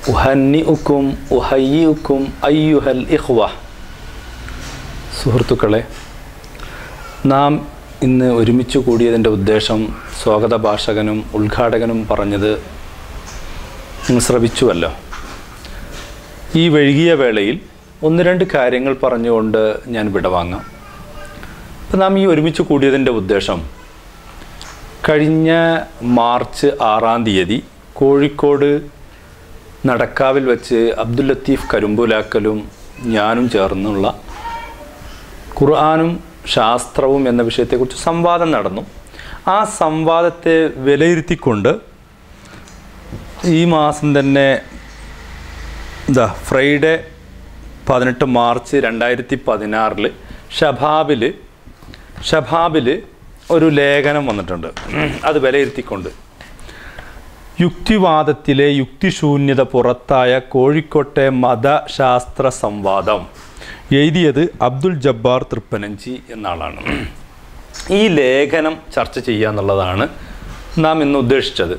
ഉഹന്നിഉക്കും ഉഹയ്യുക്കും അയ്യുഹൽ ഇഹ്വ സുഹൃത്തുക്കളെ നാം ഇന്ന് ഒരുമിച്ച് കൂടിയതിൻ്റെ ഉദ്ദേശം സ്വാഗത ഭാഷകനും ഉദ്ഘാടകനും പറഞ്ഞത് നിങ്ങൾ ശ്രവിച്ചുവല്ലോ ഈ വൈകിയ വേളയിൽ ഒന്ന് രണ്ട് കാര്യങ്ങൾ പറഞ്ഞുകൊണ്ട് ഞാൻ വിടവാങ്ങാം അപ്പം നാം ഈ ഒരുമിച്ച് കൂടിയതിൻ്റെ ഉദ്ദേശം കഴിഞ്ഞ മാർച്ച് ആറാം തീയതി കോഴിക്കോട് നടക്കാവിൽ വെച്ച് അബ്ദുൽ ലത്തീഫ് കരുമ്പുലാക്കലും ഞാനും ചേർന്നുള്ള ഖുർആാനും ശാസ്ത്രവും എന്ന വിഷയത്തെക്കുറിച്ച് സംവാദം നടന്നു ആ സംവാദത്തെ വിലയിരുത്തിക്കൊണ്ട് ഈ മാസം തന്നെ എന്താ ഫ്രൈഡേ പതിനെട്ട് മാർച്ച് രണ്ടായിരത്തി പതിനാറിൽ ഷബാബിൽ ഷബാബിൽ ഒരു ലേഖനം വന്നിട്ടുണ്ട് അത് വിലയിരുത്തിക്കൊണ്ട് യുക്തിവാദത്തിലെ യുക്തിശൂന്യത പുറത്തായ കോഴിക്കോട്ടെ മതശാസ്ത്ര സംവാദം എഴുതിയത് അബ്ദുൽ ജബ്ബാർ തൃപ്പനഞ്ചി എന്ന ആളാണ് ഈ ലേഖനം ചർച്ച ചെയ്യുക എന്നുള്ളതാണ് നാം ഇന്ന് ഉദ്ദേശിച്ചത്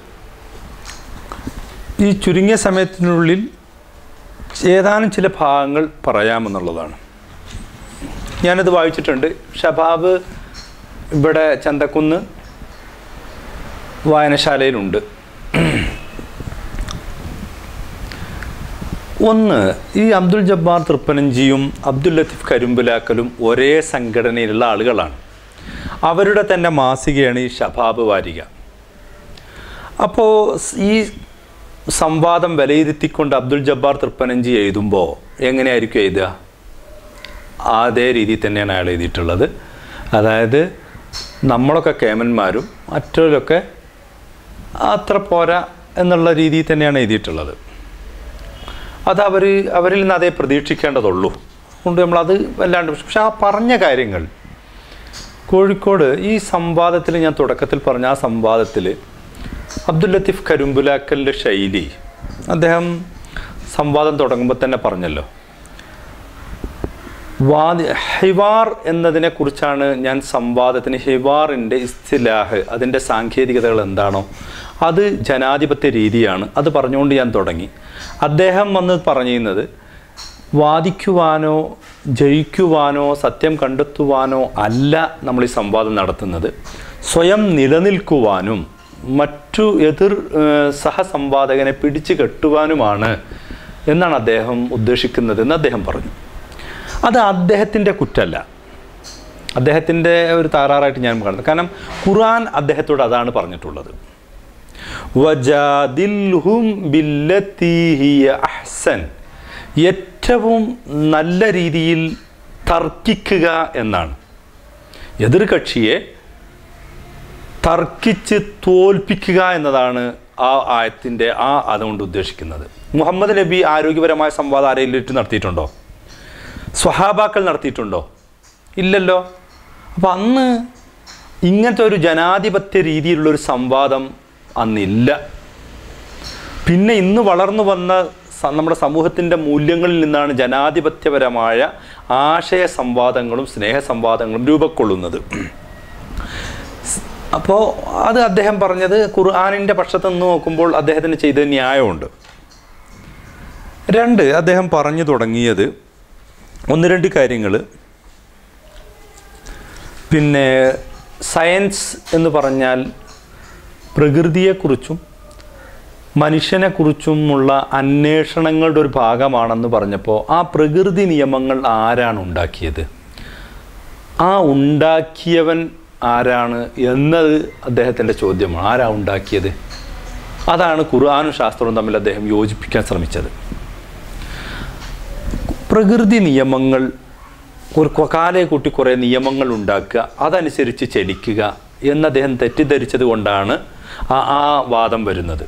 ഈ ചുരുങ്ങിയ സമയത്തിനുള്ളിൽ ഏതാനും ചില ഭാഗങ്ങൾ പറയാമെന്നുള്ളതാണ് ഞാനത് വായിച്ചിട്ടുണ്ട് ഷബാബ് ഇവിടെ ചന്തക്കുന്ന് വായനശാലയിലുണ്ട് ഒന്ന് ഈ അബ്ദുൽ ജബ്ബാർ തൃപ്പനഞ്ചിയും അബ്ദുൽ ലത്തീഫ് കരിമ്പുലാക്കലും ഒരേ സംഘടനയിലുള്ള ആളുകളാണ് അവരുടെ തന്നെ മാസികയാണ് ഈ ഷബാബ് വാരിക അപ്പോൾ ഈ സംവാദം വിലയിരുത്തിക്കൊണ്ട് അബ്ദുൽ ജബ്ബാർ തൃപ്പനഞ്ചി എഴുതുമ്പോൾ എങ്ങനെയായിരിക്കും എഴുതുക അതേ രീതിയിൽ തന്നെയാണ് അയാൾ എഴുതിയിട്ടുള്ളത് അതായത് നമ്മളൊക്കെ കേമന്മാരും മറ്റവരൊക്കെ അത്ര പോരാ എന്നുള്ള രീതിയിൽ തന്നെയാണ് എഴുതിയിട്ടുള്ളത് അത് അവർ അവരിൽ നിന്ന് അതേ പ്രതീക്ഷിക്കേണ്ടതുള്ളൂ അതുകൊണ്ട് നമ്മളത് വല്ലാണ്ട് പക്ഷെ ആ പറഞ്ഞ കാര്യങ്ങൾ കോഴിക്കോട് ഈ സംവാദത്തിൽ ഞാൻ തുടക്കത്തിൽ പറഞ്ഞ ആ സംവാദത്തിൽ അബ്ദുൽ ലത്തീഫ് കരുമ്പുലാക്കലിൻ്റെ ശൈലി അദ്ദേഹം സംവാദം തുടങ്ങുമ്പോൾ തന്നെ പറഞ്ഞല്ലോ വാദി ഹിവാർ എന്നതിനെ കുറിച്ചാണ് ഞാൻ സംവാദത്തിന് ഹിവാറിൻ്റെ ഇസ്തിലാഹ് അതിൻ്റെ സാങ്കേതികതകൾ എന്താണോ അത് ജനാധിപത്യ രീതിയാണ് അത് പറഞ്ഞുകൊണ്ട് ഞാൻ തുടങ്ങി അദ്ദേഹം വന്ന് പറഞ്ഞിരുന്നത് വാദിക്കുവാനോ ജയിക്കുവാനോ സത്യം കണ്ടെത്തുവാനോ അല്ല നമ്മൾ ഈ സംവാദം നടത്തുന്നത് സ്വയം നിലനിൽക്കുവാനും മറ്റു എതിർ സഹസംവാദകനെ പിടിച്ചു കെട്ടുവാനുമാണ് എന്നാണ് അദ്ദേഹം ഉദ്ദേശിക്കുന്നത് എന്ന് അദ്ദേഹം പറഞ്ഞു അത് അദ്ദേഹത്തിൻ്റെ കുറ്റമല്ല അദ്ദേഹത്തിൻ്റെ ഒരു താറാറായിട്ട് ഞാൻ കാണുന്നത് കാരണം ഖുർആൻ അദ്ദേഹത്തോട് അതാണ് പറഞ്ഞിട്ടുള്ളത് വജാദിൽഹും ബില്ലത്തി ഹിയ അഹ്സൻ ഏറ്റവും നല്ല രീതിയിൽ തർക്കിക്കുക എന്നാണ് എതിർകക്ഷിയെ തർക്കിച്ച് തോൽപ്പിക്കുക എന്നതാണ് ആ ആയത്തിൻ്റെ ആ അതുകൊണ്ട് ഉദ്ദേശിക്കുന്നത് മുഹമ്മദ് നബി ആരോഗ്യപരമായ സംവാദം ആരെങ്കിലും നടത്തിയിട്ടുണ്ടോ സ്വഹാബാക്കൾ നടത്തിയിട്ടുണ്ടോ ഇല്ലല്ലോ അപ്പം അന്ന് ഇങ്ങനത്തെ ഒരു ജനാധിപത്യ രീതിയിലുള്ളൊരു സംവാദം അന്നില്ല പിന്നെ ഇന്ന് വളർന്നു വന്ന നമ്മുടെ സമൂഹത്തിൻ്റെ മൂല്യങ്ങളിൽ നിന്നാണ് ജനാധിപത്യപരമായ ആശയ സംവാദങ്ങളും സ്നേഹ സംവാദങ്ങളും രൂപക്കൊള്ളുന്നത് അപ്പോൾ അത് അദ്ദേഹം പറഞ്ഞത് ഖുർആാനിൻ്റെ പക്ഷത്ത് നിന്ന് നോക്കുമ്പോൾ അദ്ദേഹത്തിന് ചെയ്ത ന്യായമുണ്ട് രണ്ട് അദ്ദേഹം പറഞ്ഞു തുടങ്ങിയത് ഒന്ന് രണ്ട് കാര്യങ്ങൾ പിന്നെ സയൻസ് എന്ന് പറഞ്ഞാൽ പ്രകൃതിയെക്കുറിച്ചും മനുഷ്യനെക്കുറിച്ചുമുള്ള അന്വേഷണങ്ങളുടെ ഒരു ഭാഗമാണെന്ന് പറഞ്ഞപ്പോൾ ആ പ്രകൃതി നിയമങ്ങൾ ആരാണ് ഉണ്ടാക്കിയത് ആ ഉണ്ടാക്കിയവൻ ആരാണ് എന്നത് അദ്ദേഹത്തിൻ്റെ ചോദ്യമാണ് ആരാ ഉണ്ടാക്കിയത് അതാണ് ഖുർആാനും ശാസ്ത്രവും തമ്മിൽ അദ്ദേഹം യോജിപ്പിക്കാൻ ശ്രമിച്ചത് പ്രകൃതി നിയമങ്ങൾ ഒരു കാലയെ കൂട്ടി കുറേ നിയമങ്ങൾ ഉണ്ടാക്കുക അതനുസരിച്ച് ചലിക്കുക എന്ന് അദ്ദേഹം തെറ്റിദ്ധരിച്ചത് കൊണ്ടാണ് ആ ആ വാദം വരുന്നത്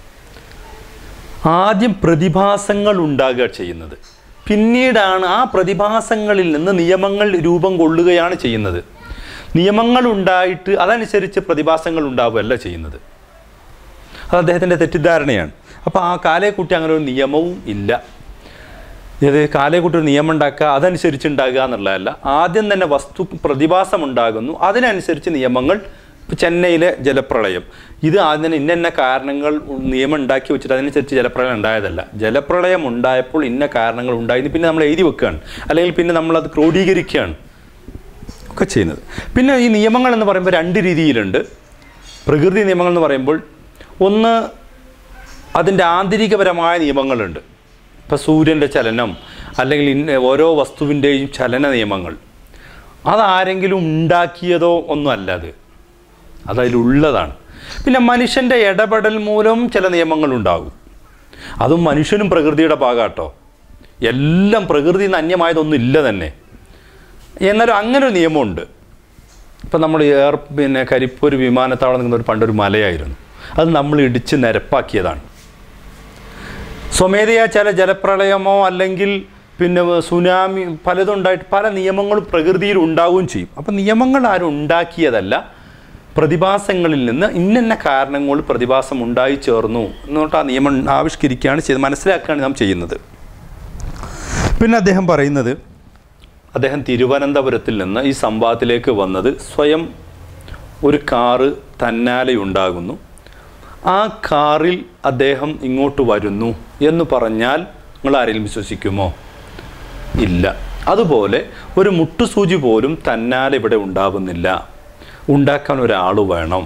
ആദ്യം പ്രതിഭാസങ്ങൾ ഉണ്ടാകുക ചെയ്യുന്നത് പിന്നീടാണ് ആ പ്രതിഭാസങ്ങളിൽ നിന്ന് നിയമങ്ങൾ രൂപം കൊള്ളുകയാണ് ചെയ്യുന്നത് നിയമങ്ങൾ ഉണ്ടായിട്ട് അതനുസരിച്ച് പ്രതിഭാസങ്ങൾ ഉണ്ടാവുകയല്ല ചെയ്യുന്നത് അത് അദ്ദേഹത്തിൻ്റെ തെറ്റിദ്ധാരണയാണ് അപ്പോൾ ആ കാലയെക്കുട്ടി അങ്ങനെ ഒരു നിയമവും ഇല്ല ഇത് കാലയെക്കുട്ടി ഒരു നിയമം ഉണ്ടാക്കുക അതനുസരിച്ച് ഉണ്ടാകുക എന്നുള്ളതല്ല ആദ്യം തന്നെ വസ്തു പ്രതിഭാസം ഉണ്ടാകുന്നു അതിനനുസരിച്ച് നിയമങ്ങൾ ഇപ്പോൾ ചെന്നൈയിലെ ജലപ്രളയം ഇത് അതിന് ഇന്ന ഇന്ന കാരണങ്ങൾ നിയമം ഉണ്ടാക്കി വെച്ചിട്ട് അതിനനുസരിച്ച് ജലപ്രളയം ഉണ്ടായതല്ല ജലപ്രളയം ഉണ്ടായപ്പോൾ ഇന്ന കാരണങ്ങൾ ഉണ്ടായി പിന്നെ നമ്മൾ എഴുതി വെക്കുകയാണ് അല്ലെങ്കിൽ പിന്നെ നമ്മളത് ക്രോഡീകരിക്കുകയാണ് ഒക്കെ ചെയ്യുന്നത് പിന്നെ ഈ നിയമങ്ങൾ എന്ന് പറയുമ്പോൾ രണ്ട് രീതിയിലുണ്ട് പ്രകൃതി നിയമങ്ങൾ എന്ന് പറയുമ്പോൾ ഒന്ന് അതിൻ്റെ ആന്തരികപരമായ നിയമങ്ങളുണ്ട് ഇപ്പോൾ സൂര്യൻ്റെ ചലനം അല്ലെങ്കിൽ ഇന്ന ഓരോ വസ്തുവിൻ്റെയും ചലന നിയമങ്ങൾ അതാരെങ്കിലും ഉണ്ടാക്കിയതോ ഒന്നും അല്ല അത് അതതിലുള്ളതാണ് പിന്നെ മനുഷ്യൻ്റെ ഇടപെടൽ മൂലം ചില നിയമങ്ങളുണ്ടാകും അതും മനുഷ്യനും പ്രകൃതിയുടെ ഭാഗമാട്ടോ എല്ലാം പ്രകൃതി നിന്ന് അന്യമായതൊന്നും ഇല്ല തന്നെ എന്നാലും അങ്ങനെ ഒരു നിയമമുണ്ട് ഇപ്പം നമ്മൾ എയർ പിന്നെ കരിപ്പൂർ വിമാനത്താവളം നിൽക്കുന്ന ഒരു പണ്ടൊരു മലയായിരുന്നു അത് നമ്മൾ ഇടിച്ച് നിരപ്പാക്കിയതാണ് സ്വമേധയാ ചില ജലപ്രളയമോ അല്ലെങ്കിൽ പിന്നെ സുനാമി പലതും ഉണ്ടായിട്ട് പല നിയമങ്ങളും പ്രകൃതിയിൽ ഉണ്ടാവുകയും ചെയ്യും അപ്പം നിയമങ്ങൾ ആരും ഉണ്ടാക്കിയതല്ല പ്രതിഭാസങ്ങളിൽ നിന്ന് ഇന്നന്ന കാരണങ്ങൾ പ്രതിഭാസം ഉണ്ടായി ചേർന്നു എന്നിട്ട് ആ നിയമം ആവിഷ്കരിക്കുകയാണ് ചെയ്ത് മനസ്സിലാക്കുകയാണ് നാം ചെയ്യുന്നത് പിന്നെ അദ്ദേഹം പറയുന്നത് അദ്ദേഹം തിരുവനന്തപുരത്തിൽ നിന്ന് ഈ സംവാദത്തിലേക്ക് വന്നത് സ്വയം ഒരു കാറ് തന്നാലെ ഉണ്ടാകുന്നു ആ കാറിൽ അദ്ദേഹം ഇങ്ങോട്ട് വരുന്നു എന്ന് പറഞ്ഞാൽ നിങ്ങൾ ആരെങ്കിലും വിശ്വസിക്കുമോ ഇല്ല അതുപോലെ ഒരു മുട്ടുസൂചി പോലും തന്നാൽ ഇവിടെ ഉണ്ടാവുന്നില്ല ഉണ്ടാക്കാൻ ഒരാൾ വേണം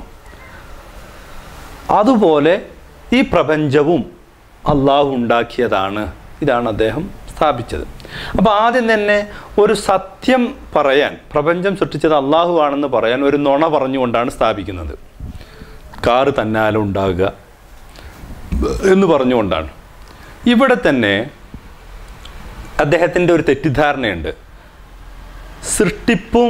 അതുപോലെ ഈ പ്രപഞ്ചവും അള്ളാഹു ഉണ്ടാക്കിയതാണ് ഇതാണ് അദ്ദേഹം സ്ഥാപിച്ചത് അപ്പോൾ ആദ്യം തന്നെ ഒരു സത്യം പറയാൻ പ്രപഞ്ചം സൃഷ്ടിച്ചത് അള്ളാഹു ആണെന്ന് പറയാൻ ഒരു നുണ പറഞ്ഞുകൊണ്ടാണ് സ്ഥാപിക്കുന്നത് കാറ് തന്നാലും ഉണ്ടാകുക എന്ന് പറഞ്ഞുകൊണ്ടാണ് ഇവിടെ തന്നെ അദ്ദേഹത്തിൻ്റെ ഒരു തെറ്റിദ്ധാരണയുണ്ട് സൃഷ്ടിപ്പും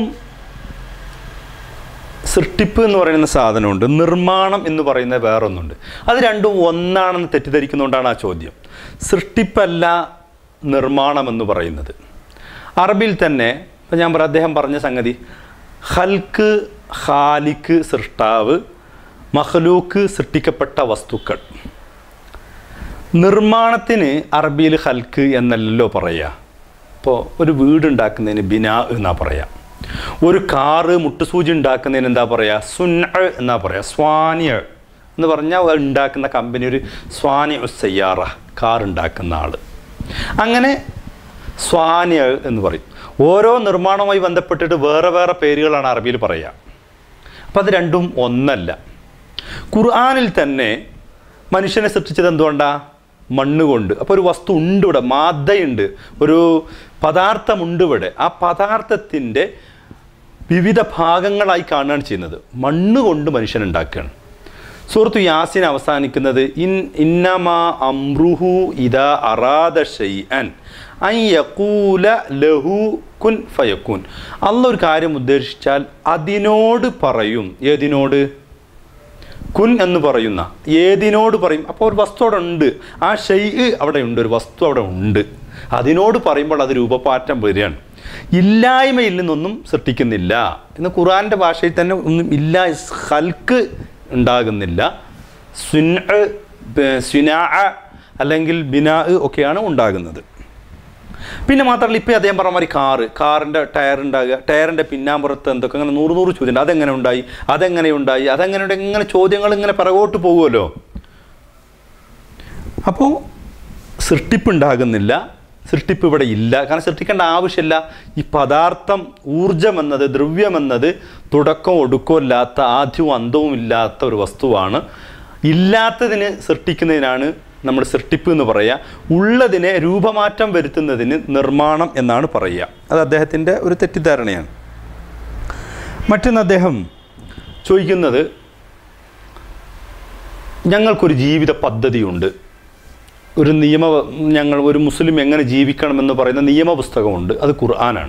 സൃഷ്ടിപ്പ് എന്ന് പറയുന്ന സാധനമുണ്ട് നിർമ്മാണം എന്ന് പറയുന്ന വേറൊന്നുണ്ട് അത് രണ്ടും ഒന്നാണെന്ന് തെറ്റിദ്ധരിക്കുന്നതുകൊണ്ടാണ് ആ ചോദ്യം സൃഷ്ടിപ്പല്ല നിർമ്മാണം എന്ന് പറയുന്നത് അറബിൽ തന്നെ ഇപ്പം ഞാൻ പറയാം അദ്ദേഹം പറഞ്ഞ സംഗതി ഹൽക്ക് ഹാലിക്ക് സൃഷ്ടാവ് മഹ്ലൂക്ക് സൃഷ്ടിക്കപ്പെട്ട വസ്തുക്കൾ നിർമ്മാണത്തിന് അറബിയിൽ ഹൽക്ക് എന്നല്ലല്ലോ പറയുക ഇപ്പോൾ ഒരു വീടുണ്ടാക്കുന്നതിന് ബിനാ എന്നാ പറയുക ഒരു കാറ് മുട്ടുസൂചി ഉണ്ടാക്കുന്നതിന് എന്താ പറയുക സുന്ന എന്നാ പറയുക സ്വാനിയ എന്ന് പറഞ്ഞാൽ ഉണ്ടാക്കുന്ന കമ്പനി ഒരു സ്വാനി സയ്യാറ കാർ ഉണ്ടാക്കുന്ന ആൾ അങ്ങനെ സ്വാനിയ എന്ന് പറയും ഓരോ നിർമ്മാണവുമായി ബന്ധപ്പെട്ടിട്ട് വേറെ വേറെ പേരുകളാണ് അറബിയിൽ പറയുക അപ്പം അത് രണ്ടും ഒന്നല്ല ഖുർആാനിൽ തന്നെ മനുഷ്യനെ സൃഷ്ടിച്ചത് എന്തുകൊണ്ടാണ് മണ്ണ് കൊണ്ട് അപ്പോൾ ഒരു വസ്തു ഉണ്ട് ഇവിടെ മാതയുണ്ട് ഒരു പദാർത്ഥമുണ്ട് ഇവിടെ ആ പദാർത്ഥത്തിൻ്റെ വിവിധ ഭാഗങ്ങളായി കാണുകയാണ് ചെയ്യുന്നത് മണ്ണ് കൊണ്ട് മനുഷ്യൻ ഉണ്ടാക്കുകയാണ് സുഹൃത്തു യാസിൻ അവസാനിക്കുന്നത് ഇൻ ഇന്നമാ അമ്രുഹു ഇദാ അറാദ ഷൈഅൻ അൻ യഖൂല ലഹു കുൻ ഫയക്കുൻ അല്ല ഒരു കാര്യം ഉദ്ദേശിച്ചാൽ അതിനോട് പറയും ഏതിനോട് കുൻ എന്ന് പറയുന്ന ഏതിനോട് പറയും അപ്പോൾ ഒരു വസ്തു അവിടെ ഉണ്ട് ആ ഷെയ് അവിടെ ഉണ്ട് ഒരു വസ്തു അവിടെ ഉണ്ട് അതിനോട് പറയുമ്പോൾ അത് രൂപപ്പാറ്റം വരികയാണ് ഇല്ലായ്മയിൽ നിന്നൊന്നും സൃഷ്ടിക്കുന്നില്ല എന്ന് ഖുറാൻ്റെ ഭാഷയിൽ തന്നെ ഒന്നും ഇല്ല ഹൽക്ക് ഉണ്ടാകുന്നില്ല സുന സുനാ അല്ലെങ്കിൽ ബിനാ ഒക്കെയാണ് ഉണ്ടാകുന്നത് പിന്നെ മാത്രമല്ല ഇപ്പോൾ അദ്ദേഹം പറഞ്ഞ മാതിരി കാറ് കാറിൻ്റെ ടയർ ഉണ്ടാകുക ടയറിൻ്റെ പിന്നാമ്പുറത്ത് എന്തൊക്കെ അങ്ങനെ നൂറ് നൂറ് ചോദ്യം അതെങ്ങനെ ഉണ്ടായി അതെങ്ങനെ ഉണ്ടായി അതെങ്ങനെ ഉണ്ട് ഇങ്ങനെ ചോദ്യങ്ങൾ ഇങ്ങനെ പിറകോട്ട് പോകുമല്ലോ അപ്പോൾ സൃഷ്ടിപ്പ് ഉണ്ടാകുന്നില്ല സൃഷ്ടിപ്പ് ഇവിടെ ഇല്ല കാരണം സൃഷ്ടിക്കേണ്ട ആവശ്യമില്ല ഈ പദാർത്ഥം ഊർജം എന്നത് ദ്രവ്യമെന്നത് തുടക്കവും ഒടുക്കവും ഇല്ലാത്ത ആദ്യവും അന്തവും ഇല്ലാത്ത ഒരു വസ്തുവാണ് ഇല്ലാത്തതിന് സൃഷ്ടിക്കുന്നതിനാണ് നമ്മൾ സൃഷ്ടിപ്പ് എന്ന് പറയുക ഉള്ളതിനെ രൂപമാറ്റം വരുത്തുന്നതിന് നിർമ്മാണം എന്നാണ് പറയുക അത് അദ്ദേഹത്തിൻ്റെ ഒരു തെറ്റിദ്ധാരണയാണ് മറ്റൊന്ന് അദ്ദേഹം ചോദിക്കുന്നത് ഞങ്ങൾക്കൊരു ജീവിത പദ്ധതിയുണ്ട് ഒരു നിയമ ഞങ്ങൾ ഒരു മുസ്ലിം എങ്ങനെ ജീവിക്കണമെന്ന് പറയുന്ന നിയമപുസ്തകമുണ്ട് അത് ഖുർആനാണ്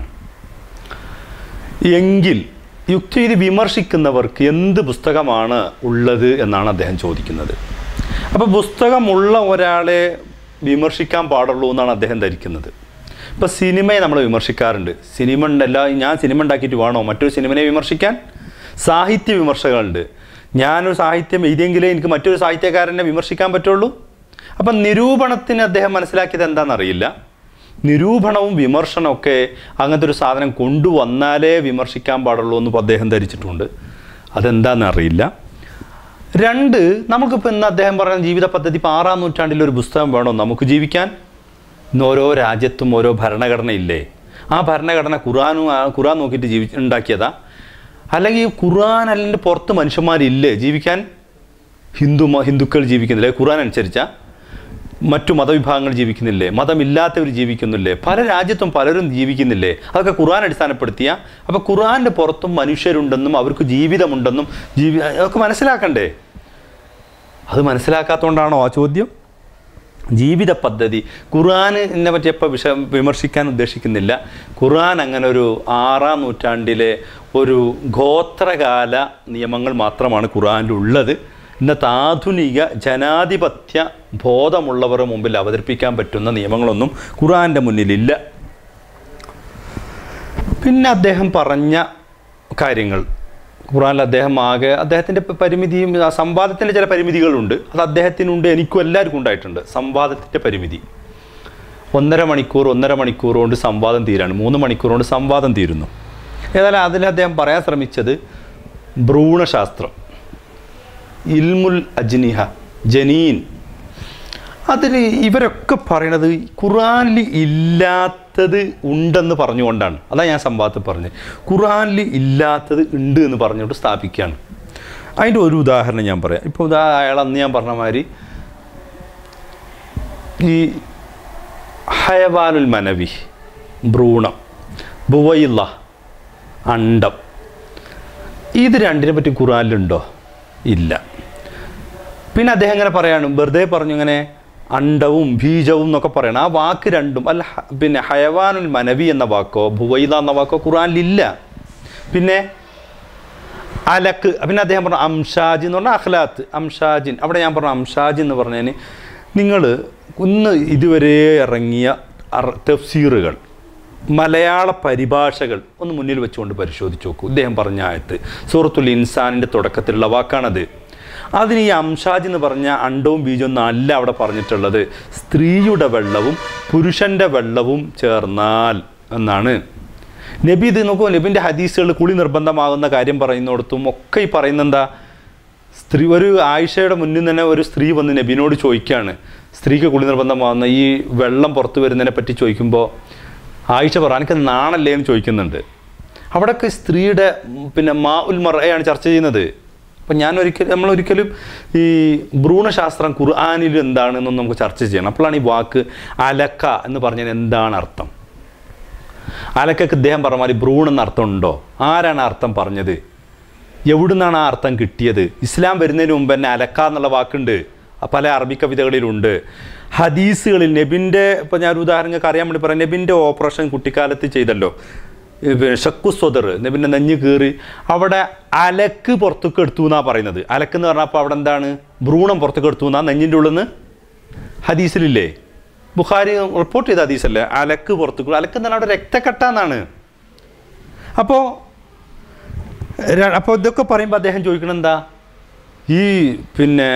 എങ്കിൽ യുക്തി ഇത് വിമർശിക്കുന്നവർക്ക് എന്ത് പുസ്തകമാണ് ഉള്ളത് എന്നാണ് അദ്ദേഹം ചോദിക്കുന്നത് അപ്പോൾ പുസ്തകമുള്ള ഒരാളെ വിമർശിക്കാൻ പാടുള്ളൂ എന്നാണ് അദ്ദേഹം ധരിക്കുന്നത് ഇപ്പോൾ സിനിമയെ നമ്മൾ വിമർശിക്കാറുണ്ട് സിനിമ ഉണ്ടല്ല ഞാൻ സിനിമ ഉണ്ടാക്കിയിട്ട് വേണോ മറ്റൊരു സിനിമനെ വിമർശിക്കാൻ സാഹിത്യ വിമർശകരുണ്ട് ഞാനൊരു സാഹിത്യം എഴുതിയെങ്കിലേ എനിക്ക് മറ്റൊരു സാഹിത്യകാരനെ വിമർശിക്കാൻ പറ്റുള്ളൂ അപ്പം നിരൂപണത്തിന് അദ്ദേഹം മനസ്സിലാക്കിയത് എന്താണെന്നറിയില്ല നിരൂപണവും വിമർശനമൊക്കെ അങ്ങനത്തെ ഒരു സാധനം കൊണ്ടുവന്നാലേ വിമർശിക്കാൻ പാടുള്ളൂ എന്ന് അദ്ദേഹം ധരിച്ചിട്ടുണ്ട് അതെന്താണെന്ന് അറിയില്ല രണ്ട് നമുക്കിപ്പോൾ ഇന്ന് അദ്ദേഹം പറഞ്ഞ ജീവിത പദ്ധതി ഇപ്പോൾ ആറാം നൂറ്റാണ്ടിൽ ഒരു പുസ്തകം വേണോ നമുക്ക് ജീവിക്കാൻ ഇന്ന് ഓരോ രാജ്യത്തും ഓരോ ഭരണഘടന ഇല്ലേ ആ ഭരണഘടന ഖുറാനും ആ ഖുറാൻ നോക്കിയിട്ട് ജീവി ഉണ്ടാക്കിയതാ അല്ലെങ്കിൽ ഖുറാൻ അല്ലെങ്കിൽ പുറത്ത് മനുഷ്യന്മാരില്ലേ ജീവിക്കാൻ ഹിന്ദു മ- ഹിന്ദുക്കൾ ജീവിക്കുന്നില്ലേ ഖുറാൻ അനുസരിച്ചാ മറ്റു മതവിഭാഗങ്ങൾ ജീവിക്കുന്നില്ലേ മതമില്ലാത്തവർ ജീവിക്കുന്നില്ലേ പല രാജ്യത്തും പലരും ജീവിക്കുന്നില്ലേ അതൊക്കെ ഖുർആൻ അടിസ്ഥാനപ്പെടുത്തിയ അപ്പോൾ ഖുർആൻ്റെ പുറത്തും മനുഷ്യരുണ്ടെന്നും അവർക്ക് ജീവിതമുണ്ടെന്നും ജീവി അതൊക്കെ മനസ്സിലാക്കണ്ടേ അത് മനസ്സിലാക്കാത്തതുകൊണ്ടാണോ ആ ചോദ്യം ജീവിത പദ്ധതി ഖുർആാനിനെ പറ്റി ഇപ്പോൾ വിഷ വിമർശിക്കാൻ ഉദ്ദേശിക്കുന്നില്ല ഖുർആൻ അങ്ങനെ ഒരു ആറാം നൂറ്റാണ്ടിലെ ഒരു ഗോത്രകാല നിയമങ്ങൾ മാത്രമാണ് ഖുർആനിൽ ഉള്ളത് ഇന്നത്തെ ആധുനിക ജനാധിപത്യ ബോധമുള്ളവരുടെ മുമ്പിൽ അവതരിപ്പിക്കാൻ പറ്റുന്ന നിയമങ്ങളൊന്നും ഖുർആൻ്റെ മുന്നിലില്ല പിന്നെ അദ്ദേഹം പറഞ്ഞ കാര്യങ്ങൾ ഖുറാനിൽ അദ്ദേഹം ആകെ അദ്ദേഹത്തിൻ്റെ പരിമിതിയും ആ സംവാദത്തിൻ്റെ ചില പരിമിതികളുണ്ട് അത് അദ്ദേഹത്തിനുണ്ട് എനിക്കും എല്ലാവർക്കും ഉണ്ടായിട്ടുണ്ട് സംവാദത്തിൻ്റെ പരിമിതി ഒന്നര മണിക്കൂർ ഒന്നര മണിക്കൂർ കൊണ്ട് സംവാദം തീരാണ് മൂന്ന് മണിക്കൂർ കൊണ്ട് സംവാദം തീരുന്നു ഏതായാലും അതിൽ അദ്ദേഹം പറയാൻ ശ്രമിച്ചത് ഭ്രൂണശാസ്ത്രം ഇൽമുൽ അജ്നിഹ ജനീൻ അതിൽ ഇവരൊക്കെ പറയണത് ഖുറാനിൽ ഇല്ലാത്തത് ഉണ്ടെന്ന് പറഞ്ഞുകൊണ്ടാണ് അതാ ഞാൻ സംഭവത്തിൽ പറഞ്ഞത് ഖുറാനിൽ ഇല്ലാത്തത് ഉണ്ട് എന്ന് പറഞ്ഞുകൊണ്ട് സ്ഥാപിക്കുകയാണ് അതിൻ്റെ ഒരു ഉദാഹരണം ഞാൻ പറയാം ഇപ്പോൾ ഉദാ അയാൾ അന്ന് ഞാൻ പറഞ്ഞ മാതിരി ഈ ഹയവാനുൽ മനവി ഭ്രൂണം ബുവയില്ല അണ്ടം ഇത് രണ്ടിനെ പറ്റി ഖുറാനിലുണ്ടോ ഇല്ല പിന്നെ അദ്ദേഹം ഇങ്ങനെ പറയാണ് വെറുതെ പറഞ്ഞു ഇങ്ങനെ അണ്ടവും ബീജവും എന്നൊക്കെ പറയണം ആ വാക്ക് രണ്ടും അല്ല ഹ- പിന്നെ ഹയവാനുൽ മനവി എന്ന വാക്കോ ഭുവൈദ എന്ന വാക്കോ ഖുറാനിലില്ല പിന്നെ അലക്ക് പിന്നെ അദ്ദേഹം പറഞ്ഞു അംഷാജി എന്ന് പറഞ്ഞാൽ അഖ്ലാത്ത് അംഷാജിൻ അവിടെ ഞാൻ പറഞ്ഞു അംഷാജി എന്ന് പറഞ്ഞതിന് നിങ്ങൾ ഇന്ന് ഇതുവരെ ഇറങ്ങിയ അർ- തഫ്സീറുകൾ മലയാള പരിഭാഷകൾ ഒന്ന് മുന്നിൽ വെച്ചുകൊണ്ട് പരിശോധിച്ച് നോക്കൂ ഇദ്ദേഹം പറഞ്ഞ ആയത്ത് സൂറത്തുൽ ഇൻസാനിൻ്റെ തുടക്കത്തിലുള്ള വാക്കാണത് അതിന് ഈ അംഷാജ് എന്ന് പറഞ്ഞ അണ്ടവും ബീജവും ഒന്നും അല്ല അവിടെ പറഞ്ഞിട്ടുള്ളത് സ്ത്രീയുടെ വെള്ളവും പുരുഷൻ്റെ വെള്ളവും ചേർന്നാൽ എന്നാണ് നബി ഇത് നോക്കൂ നബിൻ്റെ ഹദീസുകൾ കുളി നിർബന്ധമാകുന്ന കാര്യം പറയുന്നിടത്തും ഒക്കെ ഈ പറയുന്ന എന്താ സ്ത്രീ ഒരു ആയിഷയുടെ മുന്നിൽ തന്നെ ഒരു സ്ത്രീ വന്ന് നബിനോട് ചോദിക്കുകയാണ് സ്ത്രീക്ക് കുളി നിർബന്ധമാകുന്ന ഈ വെള്ളം പുറത്തു വരുന്നതിനെ പറ്റി ചോദിക്കുമ്പോൾ ആയിഷ പറ എനിക്ക് നാണല്ലേ എന്ന് ചോദിക്കുന്നുണ്ട് അവിടെയൊക്കെ സ്ത്രീയുടെ ഉം, പിന്നെ മാ ഉൽ മറയാണ് ചർച്ച ചെയ്യുന്നത് അപ്പം ഞാൻ ഒരിക്കലും നമ്മൾ ഒരിക്കലും ഈ ഭ്രൂണശാസ്ത്രം ഖുർആാനിൽ എന്താണെന്നൊന്നും നമുക്ക് ചർച്ച ചെയ്യണം അപ്പോഴാണ് ഈ വാക്ക് അലക്ക എന്ന് പറഞ്ഞാൽ എന്താണ് അർത്ഥം അലക്കക്ക് ഇദ്ദേഹം പറഞ്ഞ മാതിരി ഭ്രൂൺ എന്ന അർത്ഥം ഉണ്ടോ ആരാണ് ആ അർത്ഥം പറഞ്ഞത് എവിടുന്നാണ് ആ അർത്ഥം കിട്ടിയത് ഇസ്ലാം വരുന്നതിന് മുമ്പ് തന്നെ അലക്ക എന്നുള്ള വാക്കുണ്ട് ആ പല അറബി കവിതകളിലുണ്ട് ഹദീസുകളിൽ നബിൻ്റെ ഇപ്പോൾ ഞാൻ ഒരു ഉദാഹരണങ്ങൾക്ക് അറിയാൻ വേണ്ടി പറയാം നബിൻ്റെ ഓപ്പറേഷൻ കുട്ടിക്കാലത്ത് ചെയ്തല്ലോ ഈ പിന്നെ ഷക്കു സ്വദർ നബിൻ്റെ നെഞ്ഞ് കീറി അവിടെ അലക്ക് പുറത്തേക്ക് എടുത്തു എന്നാണ് പറയുന്നത് അലക്ക് എന്ന് പറഞ്ഞാൽ അപ്പോൾ അവിടെ എന്താണ് ഭ്രൂണം പുറത്തേക്ക് എടുത്തു എന്നാ നെഞ്ഞിൻ്റെ ഉള്ളിൽ നിന്ന് ഹദീസിലില്ലേ ബുഖാരി റിപ്പോർട്ട് ചെയ്ത ഹദീസല്ലേ അലക്ക് പുറത്തേക്ക് അലക്ക് എന്ന് പറഞ്ഞാൽ അവിടെ രക്തക്കട്ട എന്നാണ് അപ്പോൾ അപ്പോൾ ഇതൊക്കെ പറയുമ്പോൾ അദ്ദേഹം ചോദിക്കണം എന്താ ഈ പിന്നെ